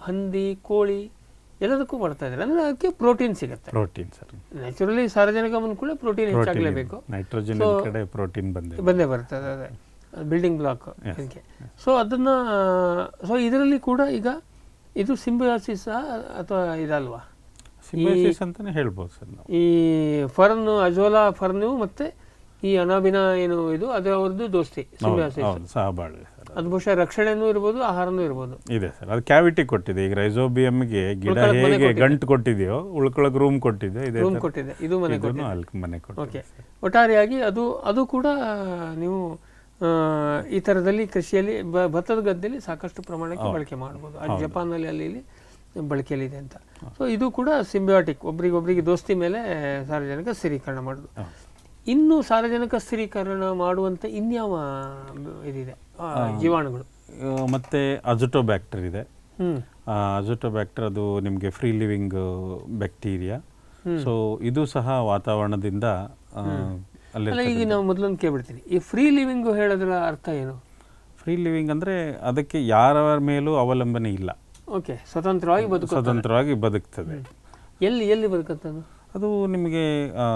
ಹಂದಿ ಕೋಳಿ ಎಲ್ಲದಕ್ಕೂ ಮಾಡ್ತಾ ಇದ್ದಾರೆ ಅಂದರೆ ಅದಕ್ಕೆ ಪ್ರೋಟೀನ್ ಸಿಗುತ್ತೆ ಪ್ರೋಟೀನ್ ಸರ್ ನ್ಯಾಚುರಲಿ ಸಾರಜನಕ ಕೂಡ ಪ್ರೋಟೀನ್ ಹೆಚ್ಚಾಗಲೇಬೇಕು ನೈಟ್ರೋಜನ್ So- ಕಡೆ ಪ್ರೋಟೀನ್ ಬಂದಿದೆ ಬಂದೇ ಬರ್ತದೆ ಅದೇ ಬಿಲ್ಡಿಂಗ್ ಬ್ಲಾಕ್ ಅದಕ್ಕೆ ಸೊ ಅದನ್ನು ಸೊ ಇದರಲ್ಲಿ ಕೂಡ ಈಗ ಇದು ಸಿಂಬಿಯಾಸಿಸ್ ಅಥವಾ ಇದಲ್ವಾ ಸಿಂಬಯೋಸಿಸ್ ಅಂತಾನೆ ಹೇಳ್ಬೋದು ಸರ್ ನಾವು ಈ ಫರ್ನ್ ಅಜೋಲಾ ಫರ್ನು ಮತ್ತೆ ಈ ಅನಾಬಿನ ಏನು ಇದು ಅದು ಅವ್ರದ್ದು ದೋಸ್ತಿ ಹೌದು ಸಿಂಬಿಯಾಸಿಸ್ ಹೌದು ಸಹಬಾಳ್ವೆ ಸರ್ ಅದು ಬಹುಶಃ ರಕ್ಷಣೆನೂ ಇರ್ಬೋದು ಆಹಾರನೂ ಇರ್ಬೋದು ಇದೆ ಸರ್ ಅದು ಕ್ಯಾವಿಟಿ ಕೊಟ್ಟಿದೆ ಈಗ ರೈಸೋಬಿಯಂಗೆ ಗಿಡ ಉಳ್ಕೊಳಕ್ ಮನೆ ಹೇಗೆ ಕೊಟ್ಟಿದೆ. ಗಂಟು ಕೊಟ್ಟಿದೆಯೋ ಉಳ್ಕೊಳಕ್ ರೂಮ್ ಕೊಟ್ಟಿದೆ ಇದೆ ರೂಮ್ ಕೊಟ್ಟಿದೆ ಇದು ಮನೆ ಇದನ್ನು ಕೊಟ್ಟಿದೆ ಅಲ್ಲಿ ಮನೆ ಓಕೆ ಕೊಟ್ಟಿದೆ ಒಟ್ಟಾರೆಯಾಗಿ ಅದು ಅದು ಕೂಡ ನೀವು ಆ, ಈ ಥರದಲ್ಲಿ ಕೃಷಿಯಲ್ಲಿ ಬ- ಭತ್ತದ ಗದ್ದೆಯಲ್ಲಿ ಸಾಕಷ್ಟು ಪ್ರಮಾಣಕ್ಕೆ ಬಳಕೆ ಮಾಡ್ಬೋದು ಅದು ಜಪಾನಲ್ಲಿ ಅಲ್ಲಿ ಇಲ್ಲಿ ಬಳಕೆಯಲ್ಲಿದೆ ಅಂತ ಸೊ ಇದು ಕೂಡ ಸಿಂಬಿಯಾಟಿಕ್ ಒಬ್ರಿಗೊಬ್ರಿಗೆ ದೋಸ್ತಿ ಮೇಲೆ ಸಾರ್ವಜನಿಕ ಸ್ಥಿರೀಕರಣ ಮಾಡೋದು ಇನ್ನು ಸಾರ್ವಜನಿಕ ಸ್ಥಿರೀಕರಣ ಮಾಡುವಂತೆ ಇನ್ಯಾವ ಇದಿದೆ ಆ, ಜೀವಾಣುಗಳು ಆ, ಮತ್ತೆ ಅಜುಟೋಬ್ಯಾಕ್ಟರ್ ಇದೆ ಹ್ಮ್ ಅಜುಟೋಬ್ಯಾಕ್ಟರ್ ಅದು ನಿಮಗೆ ಫ್ರೀ ಲಿವಿಂಗ್ ಬ್ಯಾಕ್ಟೀರಿಯಾ ಸೊ ಇದು ಸಹ ವಾತಾವರಣದಿಂದ ಆ, ಅಲ್ಲಿ ಅಲ್ಲ ಈಗ ನಾವು ಮೊದಲೊಂದು ಕೇಳ್ಬಿಡ್ತೀನಿ ಈ ಫ್ರೀ ಲಿವಿಂಗ್ ಹೇಳೋದ್ರ ಅರ್ಥ ಏನು ಫ್ರೀ ಲಿವಿಂಗ್ ಅಂದ್ರೆ ಅದಕ್ಕೆ ಯಾರ ಮೇಲೂ ಅವಲಂಬನೆ ಇಲ್ಲ ಓಕೆ ಸ್ವತಂತ್ರವಾಗಿ ಬದುಕು ಸ್ವತಂತ್ರವಾಗಿ ಬದುಕ್ತದೆ ಎಲ್ಲಿ ಎಲ್ಲಿ ಬದುಕತ್ತದು ಅದು ನಿಮಗೆ ಆ,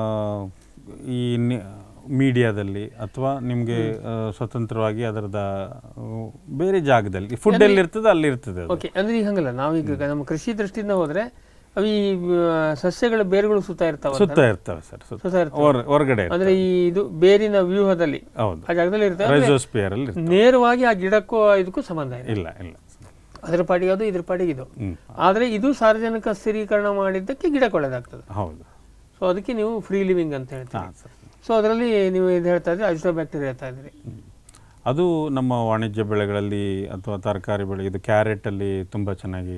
ಈ ಮೀಡಿಯಾದಲ್ಲಿ ಅಥವಾ ನಿಮಗೆ ಸ್ವತಂತ್ರವಾಗಿ ಅದರದ ಆ, ಬೇರೆ ಜಾಗದಲ್ಲಿ ಫುಡ್ ಎಲ್ಲಿ ಇರ್ತದೆ ಅಲ್ಲಿ ಇರ್ತದೆ ಅದು. ಓಕೆ ಅಂದ್ರೆ ಈಗ ಹಂಗಲ್ಲ ನಾವೀಗ ನಮ್ಮ ಕೃಷಿ ದೃಷ್ಟಿಯಿಂದ ಹೋದ್ರೆ ಅವು ಈ ಆ, ಸಸ್ಯಗಳ ಬೇರುಗಳು ಸುತ್ತ ಇರ್ತಾವ ಸುತ್ತ ಇರ್ತವೆ ಸರ್ ಸುತ್ತ ಸುತ್ತ ಇರ್ತವೆ ಹೊರ- ಹೊರಗಡೆ ಇರ್ತವೆ. ಅಂದ್ರೆ ಈ ಇದು ಬೇರಿನ ವ್ಯೂಹದಲ್ಲಿ ಹೌದು ಆ ಜಾಗದಲ್ಲಿ ಇರ್ತವೆ ಅಂದ್ರೆ ರೈಸೋಸ್ಪಿಯರ್ ಅಲ್ಲಿ ಇರ್ತವೆ. ನೇರವಾಗಿ ಆ ಗಿಡಕ್ಕೂ ಇದಕ್ಕೂ ಸಂಬಂಧ ಇದೆ ಇಲ್ಲ ಇಲ್ಲ ಅದ್ರ ಪಾಡಿಗೆ ಅದು ಇದ್ರ ಪಾಡಿಗೆ ಇದು ಹ್ಮ್ ಆದ್ರೆ ಇದು ಸಾರ್ವಜನಿಕ ಸ್ಥಿರೀಕರಣ ಮಾಡಿದ್ದಕ್ಕೆ ಗಿಡಕ್ಕೆ ಒಳ್ಳೇದಾಗ್ತದೆ ಹೌದು ಸೊ ಅದಕ್ಕೆ ನೀವು ಫ್ರೀ ಲಿವಿಂಗ್ ಅಂತ ಹೇಳ್ತೀರಿ ಹಾ, ಸರ್. ಸೊ ಅದರಲ್ಲಿ ನೀವು ಇದು ಹೇಳ್ತಾ ಇದ್ರಿ ಅಜಿಟೋ ಬ್ಯಾಕ್ಟೀರಿಯಾ ಹೇಳ್ತಾ ಇದ್ರಿ ಅದು ನಮ್ಮ ವಾಣಿಜ್ಯ ಬೆಳೆಗಳಲ್ಲಿ ಅಥವಾ ತರಕಾರಿ ಬೆಳೆ ಇದು ಕ್ಯಾರೆಟ್ ಅಲ್ಲಿ ತುಂಬಾ ಚೆನ್ನಾಗಿ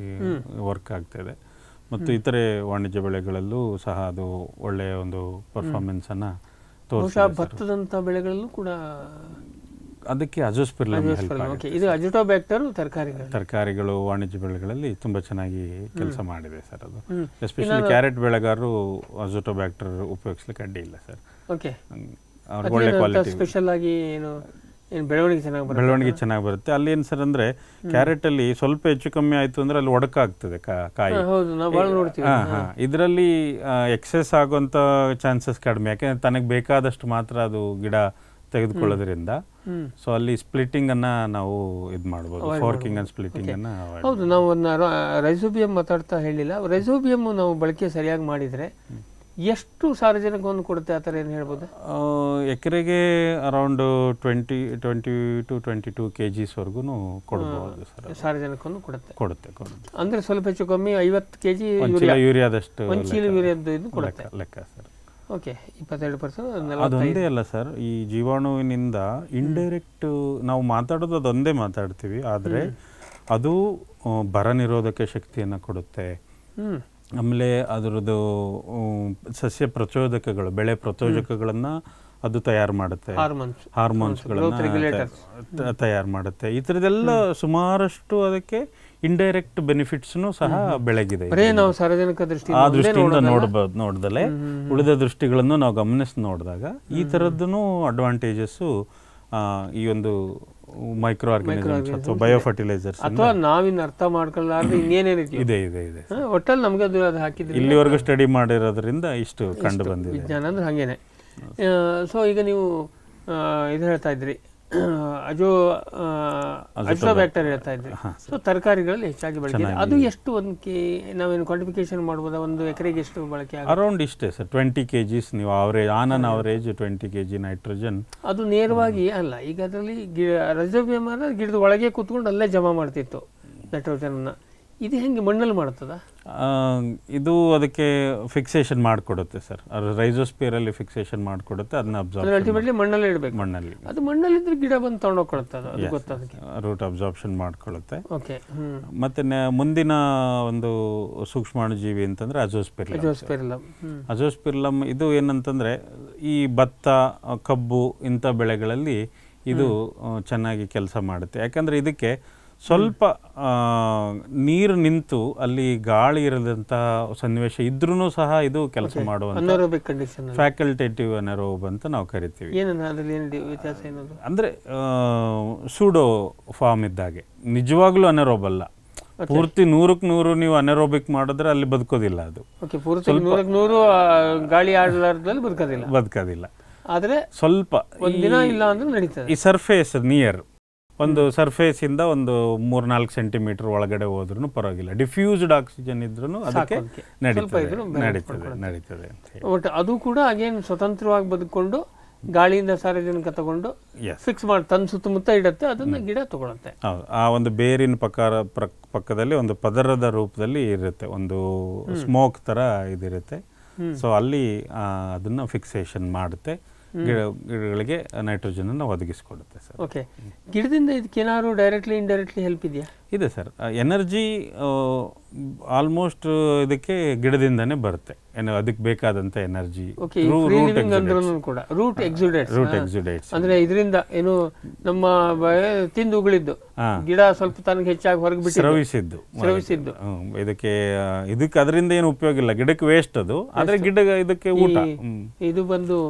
ವರ್ಕ್ ಆಗ್ತಿದೆ ಮತ್ತು ಇತರೆ ವಾಣಿಜ್ಯ ಬೆಳೆಗಳಲ್ಲೂ ಸಹ ಅದು ಒಳ್ಳೆಯ ಒಂದು ಪರ್ಫಾರ್ಮೆನ್ಸ್ ಅನ್ನ ಬಹುಶಃ ತೋರಿಸಿದೆ ಭತ್ತದಂತ ಬೆಳೆಗಳಲ್ಲೂ ಕೂಡ ಅದಕ್ಕೆ ಅಜೋಸ್ಪಿರ್ಲಮ್ ಹೆಲ್ಪ್ ಆಗುತ್ತೆ ಓಕೆ ಇದು ಅಜಿಟೋ ಬ್ಯಾಕ್ಟರ್ ತರಕಾರಿಗಳು ತರಕಾರಿಗಳು ವಾಣಿಜ್ಯ ಬೆಳೆಗಳಲ್ಲಿ ತುಂಬಾ ಚೆನ್ನಾಗಿ ಕೆಲಸ ಮಾಡಿದೆ ಸರ್ ಅದು ಹ್ಮ್. ಎಸ್ಪೆಷಲಿ ಕ್ಯಾರೆಟ್ ಬೆಳೆಗಾರರು ಅಜೋಟೋಬ್ಯಾಕ್ಟರ್ ಉಪಯೋಗಿಸ್ಲಿಕ್ಕೆ ಅಡ್ಡಿ ಇಲ್ಲ ಸರ್ ಓಕೆ ಅವ್ರಿಗೆ ಒಳ್ಳೆ ಕ್ವಾಲಿಟಿ ಸ್ಪೆಷಲ್ ಆಗಿ ಏನು ಏನು ಬೆಳವಣಿಗೆ ಚೆನ್ನಾಗಿ ಬರುತ್ತೆ ಬೆಳವಣಿಗೆ ಚೆನ್ನಾಗಿ ಬರುತ್ತೆ ಅಲ್ಲಿ ಏನು ಸರ್ ಅಂದ್ರೆ ಕ್ಯಾರೆಟ್ ಅಲ್ಲಿ ಸ್ವಲ್ಪ ಹೆಚ್ಚು ಕಮ್ಮಿ ಆಯ್ತು ಅಂದ್ರೆ ಅಲ್ಲಿ ಒಡಕಾಗ್ತದೆ ಕಾ- ಕಾಯಿ ಹಾ, ಹೌದು ನಾವು ಭಾಳ ನೋಡ್ತೀವಿ ಹಾ ಹಾ ಇದರಲ್ಲಿ ಎಕ್ಸೆಸ್ ಆಗುವಂತ ಚಾನ್ಸಸ್ ಕಡಿಮೆ ಯಾಕೆಂದ್ರೆ ತನಗೆ ಬೇಕಾದಷ್ಟು ಮಾತ್ರ ಅದು ಗಿಡ ತೆಗೆದುಕೊಳ್ಳೋದ್ರಿಂದ ಹ್ಮ್. ಸೊ ಅಲ್ಲಿ ಸ್ಪ್ಲಿಟ್ಟಿಂಗ್ ಅನ್ನ ನಾವು ಇದು ಮಾಡ್ಬೋದು ಫೋರ್ಕಿಂಗ್ ಅಂಡ್ ಸ್ಪ್ಲಿಟ್ಟಿಂಗ್ ಅನ್ನ avoid ಹೌದು ನಾವು ಒಂದು ರೈಸೋಬಿಯಂ ಮಾತಾಡ್ತಾ ಹೇಳಿಲ್ಲ ರೈಸೋಬಿಯಂ ನಾವು ಬಳಕೆ ಸರಿಯಾಗಿ ಮಾಡಿದ್ರೆ ಎಷ್ಟು ಸಾರಜನಕವನ್ನು ಕೊಡುತ್ತೆ ಆ ಥರ ಏನು ಹೇಳ್ಬೋದು ಆ, ಎಕರೆಗೆ around twenty twenty two twenty two K ಜಿಸ್ವರೆಗೂ ಕೊಡ್ಬೋದು ಸರ್ ಸಾರಜನಕವನ್ನು ಕೊಡುತ್ತೆ ಕೊಡುತ್ತೆ ಕೊಡುತ್ತೆ ಅಂದ್ರೆ ಸ್ವಲ್ಪ ಹೆಚ್ಚು ಕಮ್ಮಿ ಐವತ್ತು ಕೆ ಜಿ ಒಂದು ಚೀಲ ಯೂರಿಯಾದಷ್ಟು ಒಂದು ಚೀಲ ಯೂರಿಯಾದ್ದು ಇದು ಕೊಡುತ್ತೆ ಲೆಕ್ಕ ಲೆಕ್ಕ ಸರ್ ಓಕೆ ಇಪ್ಪತ್ತೆರಡು ಪರ್ಸೆಂಟ್ ಅದೊಂದೇ ಅಲ್ಲ ಸರ್ ಈ ಜೀವಾಣುವಿನಿಂದ ಇಂಡೈರೆಕ್ಟ್ ನಾವು ಮಾತಾಡೋದು ಅದೊಂದೇ ಮಾತಾಡ್ತೀವಿ ಆದರೆ ಅದು ಆ, ಬರ ನಿರೋಧಕ ಶಕ್ತಿಯನ್ನು ಕೊಡುತ್ತೆ ಹ್ಮ್ ಆಮೇಲೆ ಅದರದ್ದು ಉಮ್, ಸಸ್ಯ ಪ್ರಚೋದಕಗಳು ಬೆಳೆ ಪ್ರಚೋದಕಗಳನ್ನ ಅದು ತಯಾರು ಮಾಡುತ್ತೆ ಹಾರ್ಮೋನ್ಸ್ ಹಾರ್ಮೋನ್ಸ್ಗಳನ್ನ ತಯಾರು ಮಾಡುತ್ತೆ ಈ ಥರದ್ದೆಲ್ಲ ಸುಮಾರಷ್ಟು ಅದಕ್ಕೆ ಇಂಡೈರೆಕ್ಟ್ ಬೆನಿಫಿಟ್ಸ್ನು ಸಹ ಬೆಳಗಿದೆ ಬರೇ ನಾವು ಸಾರ್ವಜನಿಕ ದೃಷ್ಟಿ ಆ ದೃಷ್ಟಿಯಿಂದ ನೋಡಬಹುದು ನೋಡ್ದಲೆ ಉಳಿದ ದೃಷ್ಟಿಗಳನ್ನು ನಾವು ಗಮನಿಸಿ ನೋಡಿದಾಗ ಈ ಥರದ್ದು ಅಡ್ವಾಂಟೇಜಸ್ ಈ ಒಂದು ಮೈಕ್ರೋ ಆರ್ಗಾನಿಸಮ್ಸ್ ಅಥವಾ ಬಯೋ ಫರ್ಟಿಲೈಸರ್ಸ್ ಅಥವಾ ನಾವಿನ್ ಅರ್ಥ ಮಾಡ್ಕೊಳ್ಳಾರ್ದು ಇನ್ನೇನೇನಿದೆ ಇದೆ ಇದೆ ಇದೆ ಒಟ್ಟಲ್ಲಿ ನಮ್ಗೆ ಅದು ಅದು ಹಾಕಿದ್ರೆ ಇಲ್ಲಿವರೆಗೂ ಸ್ಟಡಿ ಮಾಡಿರೋದ್ರಿಂದ ಇಷ್ಟು ಕಂಡು ಬಂದಿದೆ ವಿಜ್ಞಾನ ಅಂದ್ರೆ ಹಾಗೇನೆ ಸೊ ಈಗ ನೀವು ಆ, ಇದು ಹೇಳ್ತಾ ಇದ್ರಿ ಅಜೋ ಅಜೋ ಬ್ಯಾಕ್ಟರ್ ಹೇಳ್ತಾ ಇದ್ರಿ ಸೊ ತರಕಾರಿಗಳಲ್ಲಿ ಹೆಚ್ಚಾಗಿ ಬಳಕೆ ಇದೆ. ಅದು ಎಷ್ಟು ಒಂದು ಕೆ ನಾವೇನು ಕ್ವಾಂಟಿಫಿಕೇಶನ್ ಮಾಡ್ಬೋದಾ ಒಂದು ಎಕರೆಗೆ ಎಷ್ಟು ಬಳಕೆ ಆಗುತ್ತೆ ಅರೌಂಡ್ ಇಷ್ಟೇ ಸರ್ ಟ್ವೆಂಟಿ ಕೆ ಜಿಸ್ ನೀವು average on an average twenty K G nitrogen ಅದು ನೇರವಾಗಿ ಅಲ್ಲ ಈಗ ಅದರಲ್ಲಿ ಗಿಡ ರಜೋಬಿಯಂ ಅಂದ್ರೆ ಗಿಡದ ಒಳಗೆ ಕೂತ್ಕೊಂಡು ಅಲ್ಲೇ ಜಮಾ ಮಾಡ್ತಿತ್ತು ನೈಟ್ರೋಜನ್ನ ಇದು ಹೆಂಗೆ ಮಣ್ಣಲ್ಲಿ ಮಾಡ್ತದ ಇದು ಅದಕ್ಕೆ ಫಿಕ್ಸೇಷನ್ ಮಾಡಿಕೊಡುತ್ತೆ ಸರ್ ರೈಸೋಸ್ಪಿಯರಲ್ಲಿ ಫಿಕ್ಸೇಷನ್ ಮಾಡಿಕೊಡುತ್ತೆ ಅದನ್ನ ಅಂದ್ರೆ ಅಬ್ಸಾರ್ಬ್ ಅಲ್ಟಿಮೇಟ್ಲಿ ಮಣ್ಣಲ್ಲೇ ಇಡಬೇಕು ಮಣ್ಣಲ್ಲಿ ಅದು ಮಣ್ಣಲ್ಲಿದ್ರೆ ಗಿಡ ಬಂದು ತಗೊಂಡೋಗ್ಕೊಳುತ್ತೆ ಅದು ಅದು ಗೊತ್ತದಕ್ಕೆ ರೂಟ್ ಅಬ್ಸಾರ್ಪ್ಷನ್ ಮಾಡ್ಕೊಳ್ಳುತ್ತೆ ಓಕೆ ಹ್ಮ್ ಮತ್ತೆ ನೆ- ಮುಂದಿನ ಒಂದು ಸೂಕ್ಷ್ಮಾಣುಜೀವಿ ಅಂತಂದ್ರೆ ಅಜೋಸ್ಪಿರ್ಲಮ್ ಅಜೋಸ್ಪೆರಿಲಮ್ ಹ್ಮ್ ಅಜೋಸ್ಪಿರ್ಲಮ್ ಇದು ಏನಂತಂದ್ರೆ ಈ ಭತ್ತ ಆ, ಕಬ್ಬು ಇಂಥ ಬೆಳೆಗಳಲ್ಲಿ ಇದು ಆ, ಚೆನ್ನಾಗಿ ಕೆಲಸ ಮಾಡುತ್ತೆ ಯಾಕಂದ್ರೆ ಇದಕ್ಕೆ ಸ್ವಲ್ಪ ಆ, ನೀರು ನಿಂತು ಅಲ್ಲಿ ಗಾಳಿ ಇರದಂತ ಸನ್ನಿವೇಶ ಇದ್ರೂ ಸಹ ಇದು ಕೆಲಸ ಮಾಡುವಂತ ಅನರೋಬಿಕ್ ಕಂಡೀಷನ್ ಫ್ಯಾಕಲ್ಟೇಟಿವ್ ಅನರೋಬ್ ಅಂತ ನಾವು ಕರಿತೀವಿ ಏನನ್ನ ಅದ್ರಲ್ಲಿ ಏನು ಡಿ- ವ್ಯತ್ಯಾಸ ಏನದು ಅಂದರೆ ಸೂಡೋ ಫಾರ್ಮ್ ಇದ್ದಾಗೆ ನಿಜವಾಗ್ಲೂ ಅನರೋಬ್ ಅಲ್ಲ ಪೂರ್ತಿ ನೂರಕ್ಕೆ ನೂರು ನೀವು ಅನೆರೋಬಿಕ್ ಮಾಡಿದ್ರೆ ಅಲ್ಲಿ ಬದುಕೋದಿಲ್ಲ ಅದು ಓಕೆ ಪೂರ್ತಿ ನೂರಕ್ಕೆ ನೂರು ಆ, ಗಾಳಿ ಆಡಲಾರ್ದಲ್ಲಿ ಬದುಕೋದಿಲ್ಲ ಬದುಕೋದಿಲ್ಲ ಆದರೆ ಸ್ವಲ್ಪ ಒಂದಿನ ಇಲ್ಲ ಅಂದ್ರೆ ನಡೀತದೆ ಈ ಸರ್ಫೇಸ್ ನಿಯರ್ ಒಂದು ಸರ್ಫೇಸ್ ಇಂದ ಒಂದು ಮೂರ್ನಾಲ್ಕು ಸೆಂಟಿಮೀಟರ್ ಒಳಗಡೆ ಹೋದ್ರೂ ಪರವಾಗಿಲ್ಲ ಡಿಫ್ಯೂಸ್ಡ್ ಆಕ್ಸಿಜನ್ ಇದ್ರೂ ಅದಕ್ಕೆ ಅದಕ್ಕೆ. ಸ್ವಲ್ಪ ನಡೀತದೆ ಇದ್ರೂ balance ನಡೀತದೆ ನಡೀತದೆ ಅಂತ ಹೇಳಿ ಒಟ್ಟು ಅದು ಕೂಡ ಅಗೇನ್ ಸ್ವತಂತ್ರವಾಗಿ ಬದುಕೊಂಡು ಗಾಳಿಯಿಂದ ಸಾರ್ವಜನಿಕ ತಗೊಂಡು ಎಸ್ ಫಿಕ್ಸ್ ಮಾಡಿ ತನ್ನ ಸುತ್ತಮುತ್ತ ಇಡತ್ತೆ ಅದನ್ನ ಗಿಡ ತಗೊಳುತ್ತೆ ಹೌದು ಆ ಒಂದು ಬೇರಿನ ಪಕಾರ ಪ್ರಕ್- ಪಕ್ಕದಲ್ಲಿ ಒಂದು ಪದರದ ರೂಪದಲ್ಲಿ ಇರುತ್ತೆ ಒಂದು ಸ್ಮೋಕ್ ಥರ ಇದಿರುತ್ತೆ ಸೊ ಅಲ್ಲಿ ಆ, ಅದನ್ನ ಫಿಕ್ಸೇಷನ್ ಮಾಡುತ್ತೆ ಗಿಡ ಗಿಡಗಳಿಗೆ ನೈಟ್ರೋಜನನ್ನು ಒದಗಿಸ್ಕೊಡುತ್ತೆ ಸರ್ ಓಕೆ ಗಿಡದಿಂದ ಇದಕ್ಕೆ ಏನಾದ್ರು ಡೈರೆಕ್ಟ್ಲಿ ಇಂಡೈರೆಕ್ಟ್ಲಿ ಹೆಲ್ಪ್ ಇದೆಯಾ ಇದೆ ಸರ್ ಎನರ್ಜಿ ಆಲ್ಮೋಸ್ಟ್ ಇದಕ್ಕೆ ಗಿಡದಿಂದನೇ ಬರುತ್ತೆ ಏನು ಅದಕ್ಕೆ ಬೇಕಾದಂಥ ಎನರ್ಜಿ ಓಕೆ ಫ್ರೀ ಲಿವಿಂಗ್ ಅಂದ್ರೂ ಕೂಡ ರೂಟ್ ಎಕ್ಸುಡೇಟ್ಸ್ ರೂಟ್ ಎಕ್ಸಿಡೇಟ್ಸ್ ಅಂದ್ರೆ ಇದರಿಂದ ಏನು ನಮ್ಮ ಬ- ತಿಂದು ಉಗುಳಿದ್ದು ಹಾ. ಗಿಡ ಸ್ವಲ್ಪ ತನಗೆ ಹೆಚ್ಚಾಗಿ ಹೊರಗೆ ಬಿಟ್ಟು ಸ್ರವಿಸಿದ್ದು ಸ್ರವಿಸಿದ್ದು. ಹ್ಮ್. ಇದಕ್ಕೆ ಆ, ಇದಕ್ಕೆ ಅದರಿಂದ ಏನು ಉಪಯೋಗ ಇಲ್ಲ ಗಿಡಕ್ಕೆ ವೇಸ್ಟ್ ಅದು ಆದ್ರೆ ಗಿಡ ಇದಕ್ಕೆ ಊಟ ಹ್ಮ್. ಇದು ಬಂದು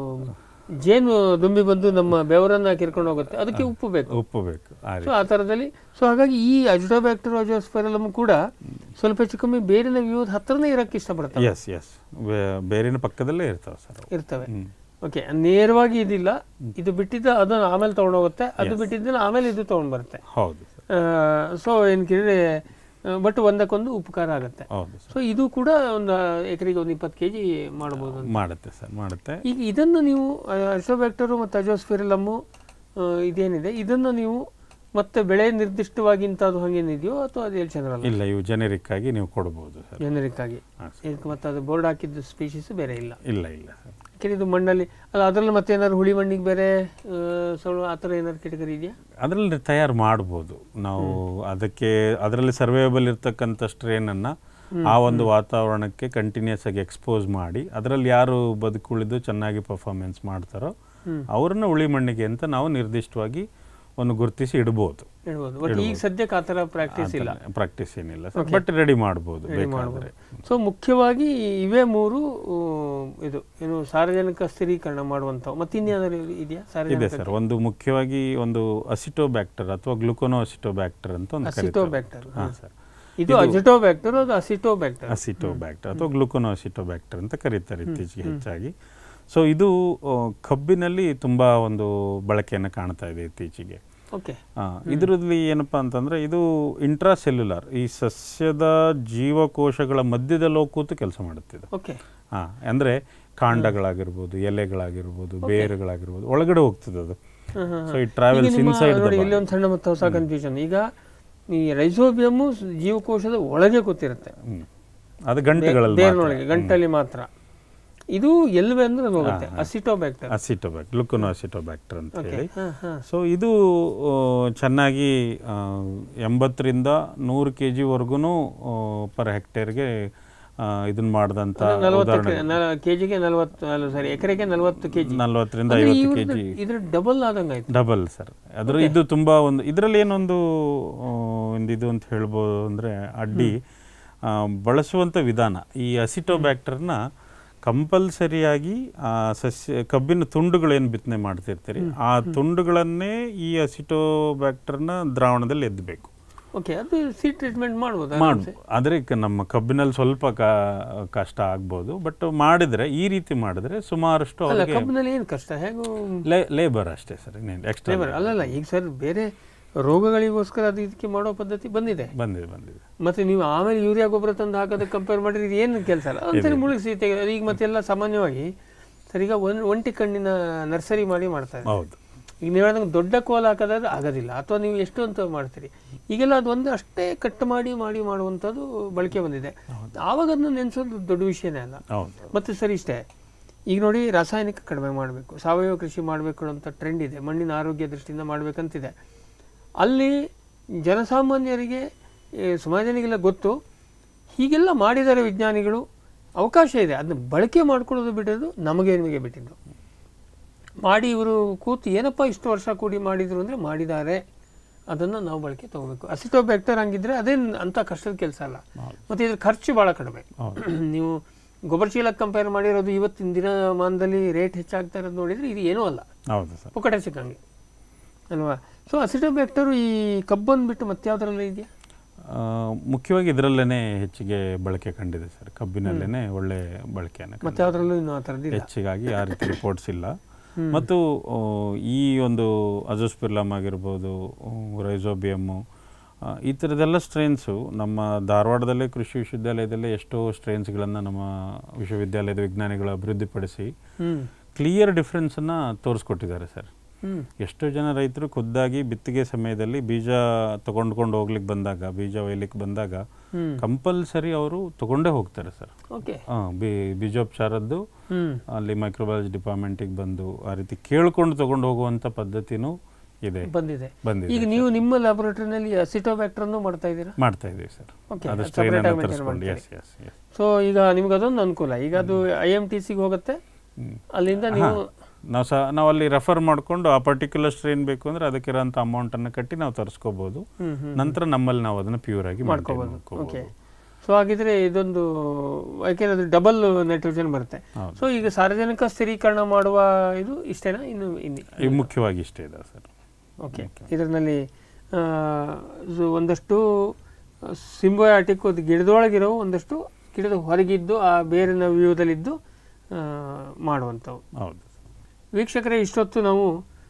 ಜೇನು ದುಂಬಿ ಬಂದು ನಮ್ಮ ಬೆವರನ್ನ ಕಿರ್ಕೊಂಡು ಹೋಗುತ್ತೆ ಅದಕ್ಕೆ ಉಪ್ಪು ಬೇಕು ಉಪ್ಪು ಬೇಕು ಆ ಸೊ ರೀತಿ ಆ ಥರದಲ್ಲಿ ಸೊ ಹಾಗಾಗಿ ಈ ಅಜಿಟೋಬ್ಯಾಕ್ಟರ್ ಅಜೋಸ್ಪೆರಲಮ್ ಕೂಡ ಸ್ವಲ್ಪ ಹೆಚ್ಚು ಕಮ್ಮಿ ಬೇರಿನ ವ್ಯೂದ ಹತ್ರನೇ ಇರಕ್ಕೆ ಇಷ್ಟಪಡ್ತವೆ ಎಸ್ ಎಸ್ ಬೇರಿನ ಪಕ್ಕದಲ್ಲೇ ಇರ್ತಾವೆ ಸರ್ ಅವು. ಇರ್ತವೆ ಹ್ಮ್. ಓಕೆ ನೇರವಾಗಿ ಇದಿಲ್ಲ ಇದು ಬಿಟ್ಟಿದ್ದ ಅದನ್ನು ಆಮೇಲೆ ತೊಗೊಂಡೋಗುತ್ತೆ ಅದು ಬಿಟ್ಟಿದ್ದನ್ನ ಆಮೇಲೆ ಇದು ತೊಗೊಂಡು ಬರುತ್ತೆ ಹೌದು ಸರ್ ಸೊ ಏನು ಕೇಳಿದ್ರೆ ಬಟ್ ಒಂದಕ್ಕೊಂದು ಉಪಕಾರ ಆಗುತ್ತೆ ಹೌದು ಸರ್ ಸೊ ಇದು ಕೂಡ ಒಂದು ಎಕರೆಗೆ ಒಂದು ಇಪ್ಪತ್ತು ಕೆ ಜಿ ಮಾಡ್ಬೋದು ಅಂತ. ಮಾಡುತ್ತೆ ಸರ್ ಮಾಡುತ್ತೆ ಈಗ ಇದನ್ನು ನೀವು ಅಶೋಬ್ಯಾಕ್ಟರು ಮತ್ತು ಅಜೋಸ್ಫಿರಲಮ್ಮು ಇದೇನಿದೆ ಇದನ್ನು ನೀವು ಮತ್ತೆ ಬೆಳೆ ನಿರ್ದಿಷ್ಟವಾಗಿ ಇಂಥದ್ದು ಹಂಗೇನಿದೆಯೋ ಅಥವಾ ಅದು ಎಲ್ಲಿ ಜನರಲ್ಲ ಇಲ್ಲ ಇವು ಜೆನೆರಿಕ್ ಆಗಿ ನೀವು ಕೊಡ್ಬೋದು ಸರ್ ಜನರಿಕ್ ಆಗಿ ಹಾಂ ಸರ್ ಇದಕ್ಕೆ ಮತ್ತೆ ಅದು ಬೋರ್ಡ್ ಹಾಕಿದ್ದು ಸ್ಪೀಶೀಸ್ ಬೇರೆ ಇಲ್ಲ ಇಲ್ಲ ಇಲ್ಲ ಸರ್ ಯಾಕೆಂದ್ರೆ ಇದು ಮಣ್ಣಲ್ಲಿ ಅಲ್ಲ ಅದರಲ್ಲಿ ಮತ್ತೆ ಏನಾದ್ರು ಹುಳಿ ಮಣ್ಣಿಗೆ ಬೇರೆ ಆ, ಸೊಳ್ಳು ಆ ಥರ ಏನಾದ್ರು ಕೆಟಗರಿ ಇದೆಯಾ ಅದರಲ್ಲಿ ತಯಾರು ಮಾಡ್ಬೋದು ನಾವು ಅದಕ್ಕೆ ಅದರಲ್ಲಿ ಸರ್ವೇಬಲ್ ಇರ್ತಕ್ಕಂಥ ಸ್ಟ್ರೇನನ್ನು ಆ ಒಂದು ವಾತಾವರಣಕ್ಕೆ ಕಂಟಿನ್ಯೂಸ್ ಆಗಿ ಎಕ್ಸ್ಪೋಸ್ ಮಾಡಿ ಅದರಲ್ಲಿ ಯಾರು ಬದುಕುಳಿದು ಚೆನ್ನಾಗಿ ಪರ್ಫಾರ್ಮೆನ್ಸ್ ಮಾಡ್ತಾರೋ ಅವ್ರನ್ನ ಉಳಿ ಮಣ್ಣಿಗೆ ಅಂತ ನಾವು ನಿರ್ದಿಷ್ಟವಾಗಿ ಒಂದು ಗುರುತಿಸಿ ಇಡ್ಬೋದು ಹೇಳ್ಬೋದು ಬಟ್ ಈಗ ಸದ್ಯಕ್ಕೆ ಆ ಥರ ಪ್ರಾಕ್ಟೀಸ್ ಇಲ್ಲ ಪ್ರಾಕ್ಟೀಸ್ ಏನಿಲ್ಲ ಬಟ್ ರೆಡಿ ಮಾಡ್ಬೋದು ಬೇಕಾದ್ರೆ ಸೊ ಮುಖ್ಯವಾಗಿ ಇವೇ ಮೂರು ಆ, ಇದು ಏನು ಸಾರ್ವಜನಿಕ ಸ್ಥಿರೀಕರಣ ಮಾಡುವಂಥವು ಮತ್ತೆ ಇನ್ಯಾವ್ದಾದ್ರು ಇದೆಯಾ ಇದೆ ಸಾರ್ವಜನಿಕ ಸರ್ ಒಂದು ಮುಖ್ಯವಾಗಿ ಒಂದು ಅಸಿಟೋಬ್ಯಾಕ್ಟರ್ ಅಥವಾ ಗ್ಲುಕೋನೋ ಅಸಿಟೋಬ್ಯಾಕ್ಟರ್ ಅಂತ ಒಂದು ಕರೀತಾರೆ ಅಸಿಟೋಬ್ಯಾಕ್ಟರ್ ಹಾಂ ಸರ್ ಇದು ಅಜಿಟೋಬ್ಯಾಕ್ಟರ್ ಅದು ಅಸಿಟೋಬ್ಯಾಕ್ಟರ್ ಅಸಿಟೋಬ್ಯಾಕ್ಟರ್ ಅಥವಾ ಗ್ಲುಕೋನೋ ಅಸಿಟೋಬ್ಯಾಕ್ಟರ್ ಅಂತ ಕರೀತಾರೆ ಇತ್ತೀಚೆಗೆ ಹೆಚ್ಚಾಗಿ ಸೊ ಇದು ಆ, ಕಬ್ಬಿನಲ್ಲಿ ತುಂಬ ಒಂದು ಬಳಕೆಯನ್ನು ಕಾಣ್ತಾ ಇದೆ ಇತ್ತೀಚೆಗೆ ಓಕೆ ಆ, ಇದರಲ್ಲಿ ಏನಪ್ಪಾ ಅಂತಂದ್ರೆ ಇದು ಇಂಟ್ರಾಸೆಲ್ಯುಲಾರ್ ಈ ಸಸ್ಯದ ಜೀವಕೋಶಗಳ ಮಧ್ಯದಲ್ಲಿ ಹೋಗಿ ಕೂತು ಕೆಲಸ ಮಾಡುತ್ತೆ ಇದು ಓಕೆ ಹಾ ಅಂದ್ರೆ ಕಾಂಡಗಳಾಗಿರ್ಬೋದು ಎಲೆಗಳಾಗಿರ್ಬೋದು ಬೇರುಗಳಾಗಿರ್ಬೋದು ಒಳಗಡೆ ಹೋಗ್ತದೆ ಅದು ಸೊ ಇಟ್ ಟ್ರಾವೆಲ್ಸ್ ಇನ್ಸೈಡ್ ನೋಡಿ ಇಲ್ಲಿ ಒಂದು ಸಣ್ಣ ಮತ್ತು ಹೊಸ ಕನ್ಫ್ಯೂಷನ್ ಈಗ ಈ ರೈಸೋಬಿಯಮ್ಮು ಜೀವಕೋಶದ ಒಳಗೆ ಕೂತಿರುತ್ತೆ ಅದು ಗಂಟೆಗಳಲ್ಲಿ ಬೇರಿನೊಳಗೆ ಗಂಟಲ್ಲಿ ಮಾತ್ರ ಇದು ಎಲ್ವೆ ಅಂದ್ರೆ ಅದು ಹೋಗುತ್ತೆ ಅಸಿಟೋಬ್ಯಾಕ್ಟರ್ ಅಸಿಟೋಬ್ಯಾಕ್ ಗ್ಲುಕೋನೋ ಅಸಿಟೋಬ್ಯಾಕ್ಟರ್ ಅಂತ ಹೇಳಿ ಹಾ ಹಾ ಸೊ ಇದು ಆ, ಚೆನ್ನಾಗಿ ಆ, ಎಂಬತ್ತರಿಂದ ನೂರು ಕೆ ಜಿವರೆಗೂ ಪರ್ ಹೆಕ್ಟೇರ್ಗೆ ಇದನ್ನ ಮಾಡಿದಂಥ ನಲವತ್ತು ಕೆಜಿಗೆ ನಲವತ್ತು ಅಲ್ಲ ಸಾರಿ ಎಕರೆಗೆ ನಲವತ್ತು ಕೆಜಿ ನಲ್ವತ್ತರಿಂದ ಐವತ್ತು ಕೆ ಜಿ ಇದ್ರ ಡಬಲ್ ಆದಂಗೆ ಆಯ್ತು ಡಬಲ್ ಸರ್ ಅದ್ರ ಇದು ತುಂಬಾ ಒಂದು ಇದರಲ್ಲಿ ಏನೊಂದು ಆ, ಒಂದು ಇದು ಅಂತ ಹೇಳ್ಬೋದು ಅಂದ್ರೆ ಅಡ್ಡಿ ಆ, ಬಳಸುವಂತ ವಿಧಾನ ಈ ಅಸಿಟೋಬ್ಯಾಕ್ಟರ್ನ ಕಂಪಲ್ಸರಿಯಾಗಿ ಆ ಸಸ್ಯ ಕಬ್ಬಿನ ತುಂಡುಗಳೇನು ಬಿತ್ತನೆ ಮಾಡ್ತಿರ್ತೀರಿ ಆ ತುಂಡುಗಳನ್ನೇ ಈ ಅಸಿಟೋಬ್ಯಾಕ್ಟರ್ನ ದ್ರಾವಣದಲ್ಲಿ ಎದ್ದಬೇಕು ಓಕೆ ಅದು ಸೀಡ್ ಟ್ರೀಟ್ಮೆಂಟ್ ಮಾಡ್ಬೋದು ಮಾಡು ಆದರೆ ಕ- ನಮ್ಮ ಕಬ್ಬಿನಲ್ಲಿ ಸ್ವಲ್ಪ ಕ- ಕಷ್ಟ ಆಗ್ಬೋದು ಬಟ್ ಮಾಡಿದ್ರೆ ಈ ರೀತಿ ಮಾಡಿದ್ರೆ ಸುಮಾರಷ್ಟು ಅಲ್ಲ ಅವ್ರಿಗೆ ಕಬ್ಬಿನಲ್ಲಿ ಏನು ಕಷ್ಟ ಹೇಗೂ ಲೇಬರ್ ಅಷ್ಟೇ ಸರ್ ಇನ್ನೇನು ಎಕ್ಸ್ಟ್ರಾ ಲೇಬರ್ ಅಲ್ಲಲ್ಲ ಈಗ ಸರ್ ಬೇರೆ ರೋಗಗಳಿಗೋಸ್ಕರ ಅದು ಇದಕ್ಕೆ ಮಾಡೋ ಪದ್ಧತಿ ಬಂದಿದೆ ಬಂದಿದೆ ಬಂದಿದೆ ಮತ್ತೆ ನೀವು ಆಮೇಲೆ ಯೂರಿಯಾ ಗೊಬ್ಬರ ತಂದು ಹಾಕೋದಕ್ಕೆ ಕಂಪೇರ್ ಮಾಡಿದ್ರೆ ಇದು ಏನು ಕೆಲಸ ಅಲ್ಲ ಒಂದ್ಸರಿ ಮುಳುಗಿಸಿ ತೆಗೆ ಈಗ ಮತ್ತೆಲ್ಲ ಸಾಮಾನ್ಯವಾಗಿ ಸರ್ ಈಗ ಒಂದು ಒಂಟಿ ಕಣ್ಣಿನ ನರ್ಸರಿ ಮಾಡಿ ಮಾಡ್ತಾರೆ ಹೌದು ಈಗ ನೀವು ಹೇಳ್ದಂಗೆ ದೊಡ್ಡ ಕೋಲ್ ಹಾಕೋದಾದ್ರೆ ಆಗೋದಿಲ್ಲ ಅಥವಾ ನೀವು ಎಷ್ಟು ಅಂತ ಮಾಡ್ತೀರಿ ಈಗೆಲ್ಲ ಅದು ಒಂದು ಅಷ್ಟೇ ಕಟ್ ಮಾಡಿ ಮಾಡಿ ಮಾಡುವಂಥದ್ದು ಬಳಕೆ ಬಂದಿದೆ ಆವಾಗ ಅದನ್ನ ನೆನೆಸೋದು ದೊಡ್ಡ ವಿಷಯನೇ ಅಲ್ಲ ಹೌದು ಮತ್ತು ಸರಿ ಇಷ್ಟೇ ಈಗ ನೋಡಿ ರಾಸಾಯನಿಕ ಕಡಿಮೆ ಮಾಡಬೇಕು ಸಾವಯವ ಕೃಷಿ ಮಾಡಬೇಕು ಅಂತ ಟ್ರೆಂಡ್ ಇದೆ ಮಣ್ಣಿನ ಆರೋಗ್ಯ ದೃಷ್ಟಿಯಿಂದ ಮಾಡಬೇಕಂತಿದೆ ಅಲ್ಲಿ ಜನಸಾಮಾನ್ಯರಿಗೆ ಈ ಸುಮಾರು ಜನರಿಗೆಲ್ಲ ಗೊತ್ತು ಹೀಗೆಲ್ಲ ಮಾಡಿದ್ದಾರೆ ವಿಜ್ಞಾನಿಗಳು ಅವಕಾಶ ಇದೆ ಅದನ್ನ ಬಳಕೆ ಮಾಡ್ಕೊಳ್ಳೋದು ಬಿಡೋದು ನಮಗೆ ನಿಮಗೆ ಬಿಟ್ಟಿದ್ದು ಮಾಡಿ ಇವರು ಕೂತು ಏನಪ್ಪ ಇಷ್ಟು ವರ್ಷ ಕೂಡಿ ಮಾಡಿದ್ರು ಅಂದರೆ ಮಾಡಿದ್ದಾರೆ ಅದನ್ನು ನಾವು ಬಳಕೆ ತಗೋಬೇಕು ಅಸಿಟೋಬ್ಯಾಕ್ಟರ್ ಹಂಗಿದ್ರೆ ಅದೇನು ಅಂಥ ಕಷ್ಟದ ಕೆಲಸ ಅಲ್ಲ ಮತ್ತು ಇದ್ರ ಖರ್ಚು ಭಾಳ ಕಡಿಮೆ ನೀವು ಗೊಬ್ಬರ ಚೀಲಕ್ಕೆ ಕಂಪೇರ್ ಮಾಡಿರೋದು ಇವತ್ತಿನ ದಿನಮಾನದಲ್ಲಿ ರೇಟ್ ಹೆಚ್ಚಾಗ್ತಾ ಇರೋದು ನೋಡಿದರೆ ಇದು ಏನೂ ಅಲ್ಲ ಹೌದು ಸರ್ ಪುಕ್ಕಟೆ ಸಿಕ್ಕಂಗೆ ಅಲ್ವಾ ಸೊ ಅಸಿಟೋಬ್ಯಾಕ್ಟರು ಈ ಕಬ್ಬನ್ನು ಬಿಟ್ಟು ಮತ್ತೆ ಯಾವ್ದ್ರಲ್ಲ ಇದೆಯಾ ಆ, ಮುಖ್ಯವಾಗಿ ಇದರಲ್ಲೇ ಹೆಚ್ಚಿಗೆ ಬಳಕೆ ಕಂಡಿದೆ ಸರ್ ಕಬ್ಬಿನಲ್ಲೇ ಒಳ್ಳೆ ಬಳಕೆಯನ್ನು ಮತ್ತೆ ಯಾವುದ್ರಲ್ಲೂ ಇನ್ನು ಆ ಥರದ್ದಿಲ್ಲ ಹೆಚ್ಚಿಗಾಗಿ ಆ ರೀತಿ ರಿಪೋರ್ಟ್ಸ್ ಇಲ್ಲ ಮತ್ತು ಆ, ಈ ಒಂದು ಅಜೋಸ್ಪಿರ್ಲಮ್ ಆಗಿರ್ಬೋದು ರೈಸೋಬಿಯಮ್ಮು ಈ ಥರದ್ದೆಲ್ಲ ಸ್ಟ್ರೈನ್ಸು ನಮ್ಮ ಧಾರವಾಡದಲ್ಲೇ ಕೃಷಿ ವಿಶ್ವವಿದ್ಯಾಲಯದಲ್ಲೇ ಎಷ್ಟೋ ಸ್ಟ್ರೈನ್ಸ್ಗಳನ್ನು ನಮ್ಮ ವಿಶ್ವವಿದ್ಯಾಲಯದ ವಿಜ್ಞಾನಿಗಳು ಅಭಿವೃದ್ಧಿಪಡಿಸಿ ಹ್ಮ್ ಕ್ಲಿಯರ್ ಡಿಫ್ರೆನ್ಸನ್ನು ತೋರಿಸ್ಕೊಟ್ಟಿದ್ದಾರೆ ಸರ್ ಹ್ಮ್ ಎಷ್ಟೋ ಜನ ರೈತರು ಖುದ್ದಾಗಿ ಬಿತ್ತಿಗೆ ಸಮಯದಲ್ಲಿ ಬೀಜ ತಗೊಂಡ್ಕೊಂಡು ಹೋಗ್ಲಿಕ್ಕೆ ಬಂದಾಗ ಬೀಜ ಒಯ್ಲಿಕ್ಕೆ ಬಂದಾಗ ಹ್ಮ್ ಕಂಪಲ್ಸರಿ ಅವರು ತಗೊಂಡೇ ಹೋಗ್ತಾರೆ ಸರ್ ಓಕೆ ಹಾಂ ಬಿ ಬೀಜೋಪಚಾರದ್ದು ಹ್ಮ್ ಅಲ್ಲಿ ಮೈಕ್ರೋಬಯಾಲಜಿ ಡಿಪಾರ್ಟ್ಮೆಂಟಿಗೆ ಬಂದು ಆ ರೀತಿ ಕೇಳ್ಕೊಂಡು ತಗೊಂಡು ಹೋಗುವಂಥ ಪದ್ಧತಿನೂ ಇದೆ ಬಂದಿದೆ ಬಂದಿದೆ ಈಗ ನೀವು ನಿಮ್ಮ ಲ್ಯಾಬೊರೇಟರಿನಲ್ಲಿ ಅಸಿಟೋಬ್ಯಾಕ್ಟರನ್ನು ಮಾಡ್ತಾ ಇದ್ದೀರಾ ಮಾಡ್ತಾ ಇದ್ದೀವಿ ಸರ್ Okay, ಅದು ಅದು ಸ್ಟ್ರೈನ್ separate ಅನ್ನು ಆಗಿ maintain ತರಿಸ್ಕೊಂಡು ಎಸ್ ಮಾಡ್ತೀರಿ. ಎಸ್ ಎಸ್ ಸೊ ಈಗ ನಿಮ್ಗೆ ಅದೊಂದು ಅನುಕೂಲ ಈಗ ಅದು ಐ ಎಮ್ ಟಿ ಸಿಗೆ ಹೋಗುತ್ತೆ ಅಲ್ಲಿಂದ ನೀವು ನಾವು ಸಹ ನಾವು ಅಲ್ಲಿ ರೆಫರ್ ಮಾಡಿಕೊಂಡು ಆ ಪರ್ಟಿಕ್ಯುಲರ್ ಸ್ಟ್ರೈನ್ ಬೇಕು ಅಂದರೆ ಅದಕ್ಕಿರೋಂಥ ಅಮೌಂಟನ್ನು ಕಟ್ಟಿ ನಾವು ತರಿಸ್ಕೋಬೋದು ಹ್ಮ್ ಹ್ಮ್ ನಂತರ ನಮ್ಮಲ್ಲಿ ನಾವು ಅದನ್ನು ಪ್ಯೂರ್ ಆಗಿ maintain ಮಾಡ್ಕೋಬೋದು ಮಾಡ್ಕೋಬೋದು. ಓಕೆ ಸೊ ಹಾಗಿದ್ರೆ ಇದೊಂದು ಯಾಕೆಂದ್ರೆ ಅದು ಡಬಲ್ ನೈಟ್ರೋಜನ್ ಬರುತ್ತೆ ಹೌದು. ಸೊ ಈಗ ಸಾರ್ವಜನಿಕ ಸ್ಥಿರೀಕರಣ ಮಾಡುವ ಇದು ಇಷ್ಟೇನಾ ಇನ್ನು ಇನ್ನು ಇವು ಮುಖ್ಯವಾಗಿ ಇಷ್ಟೇ ಇದೆ ಸರ್ ಓಕೆ ಇದರಲ್ಲಿ ಆ, ಇದು ಒಂದಷ್ಟು ಸಿಂಬಯಾಟಿಕ್ ಅದು ಗಿಡದೊಳಗಿರೋ ಒಂದಷ್ಟು ಗಿಡದ ಹೊರಗಿದ್ದು ಆ ಬೇರಿನ ವ್ಯೂದಲ್ಲಿದ್ದು ಆ, ಮಾಡುವಂಥವು ಹೌದು ವೀಕ್ಷಕರೇ ಇಷ್ಟೊತ್ತು ನಾವು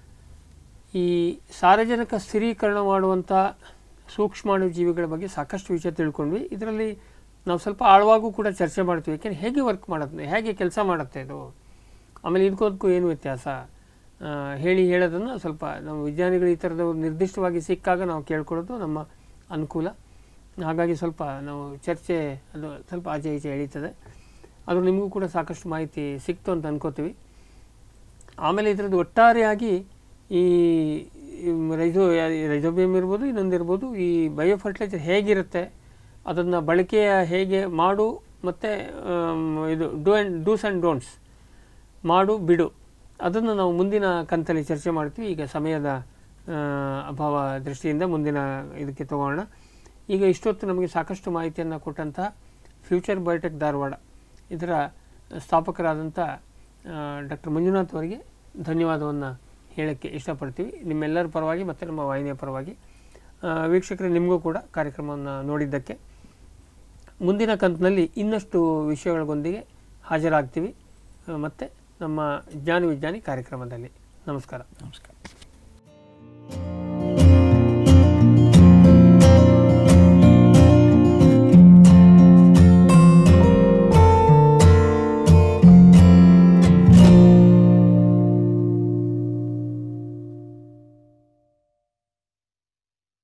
ಈ ಸಾರ್ವಜನಿಕ ಸ್ಥಿರೀಕರಣ ಮಾಡುವಂಥ ಸೂಕ್ಷ್ಮಾಣು ಜೀವಿಗಳ ಬಗ್ಗೆ ಸಾಕಷ್ಟು ವಿಷಯ ತಿಳ್ಕೊಂಡ್ವಿ ಇದರಲ್ಲಿ ನಾವು ಸ್ವಲ್ಪ ಆಳವಾಗೂ ಕೂಡ ಚರ್ಚೆ ಮಾಡ್ತೀವಿ ಯಾಕೆಂದ್ರೆ ಹೇಗೆ ವರ್ಕ್ ಮಾಡುತ್ತೆ ಹೇಗೆ ಕೆಲಸ ಮಾಡುತ್ತೆ ಇದು ಆಮೇಲೆ ಇದಕ್ಕೋದಕ್ಕೂ ಏನು ವ್ಯತ್ಯಾಸ ಆ, ಹೇಳಿ ಹೇಳೋದನ್ನು ಸ್ವಲ್ಪ ನಮ್ಮ ವಿಜ್ಞಾನಿಗಳು ಈ ಥರದವ್ರು ನಿರ್ದಿಷ್ಟವಾಗಿ ಸಿಕ್ಕಾಗ ನಾವು ಕೇಳ್ಕೊಳ್ಳೋದು ನಮ್ಮ ಅನುಕೂಲ ಹಾಗಾಗಿ ಸ್ವಲ್ಪ ನಾವು ಚರ್ಚೆ ಅದು ಸ್ವಲ್ಪ ಆಚೆ ಈಚೆ ಎಳೀತದೆ ಅದು ನಿಮಗೂ ಕೂಡ ಸಾಕಷ್ಟು ಮಾಹಿತಿ ಸಿಕ್ತು ಅಂತ ಅನ್ಕೋತೀವಿ ಆಮೇಲೆ ಇದರದ್ದು ಒಟ್ಟಾರೆಯಾಗಿ ಈ ಈ ರೈಸೋ ರೈಸೋಬಿಯಮ್ ಇರ್ಬೋದು ಇನ್ನೊಂದು ಇರ್ಬೋದು ಈ ಬಯೋ ಫರ್ಟಿಲೈಸರ್ ಹೇಗಿರುತ್ತೆ ಅದನ್ನು ಬಳಕೆಯ ಹೇಗೆ ಮಾಡು ಮತ್ತು ಇದು do and do's and don'ts ಮಾಡು ಬಿಡು ಅದನ್ನು ನಾವು ಮುಂದಿನ ಕಂತಲ್ಲಿ ಚರ್ಚೆ ಮಾಡ್ತೀವಿ ಈಗ ಸಮಯದ ಆ, ಅಭಾವ ದೃಷ್ಟಿಯಿಂದ ಮುಂದಿನ ಇದಕ್ಕೆ ತಗೋಣ ಈಗ ಇಷ್ಟೊತ್ತು ನಮಗೆ ಸಾಕಷ್ಟು ಮಾಹಿತಿಯನ್ನು ಕೊಟ್ಟಂತಹ ಫ್ಯೂಚರ್ ಬಯೋಟೆಕ್ ಧಾರವಾಡ ಇದರ ಸ್ಥಾಪಕರಾದಂಥ ಡಾಕ್ಟರ್ ಮಂಜುನಾಥ್ ಅವರಿಗೆ ಧನ್ಯವಾದವನ್ನು ಹೇಳೋಕ್ಕೆ ಇಷ್ಟಪಡ್ತೀವಿ ನಿಮ್ಮೆಲ್ಲರ ಪರವಾಗಿ ಮತ್ತು ನಮ್ಮ ವಾಹಿನಿಯ ಪರವಾಗಿ ಆ, ವೀಕ್ಷಕರೇ ನಿಮಗೂ ಕೂಡ ಕಾರ್ಯಕ್ರಮವನ್ನು ನೋಡಿದ್ದಕ್ಕೆ ಮುಂದಿನ ಕಂತಿನಲ್ಲಿ ಇನ್ನಷ್ಟು ವಿಷಯಗಳೊಂದಿಗೆ ಹಾಜರಾಗ್ತೀವಿ ಆ, ಮತ್ತೆ ನಮ್ಮ ಜ್ಞಾನ ವಿಜ್ಞಾನಿ ಕಾರ್ಯಕ್ರಮದಲ್ಲಿ ನಮಸ್ಕಾರ ನಮಸ್ಕಾರ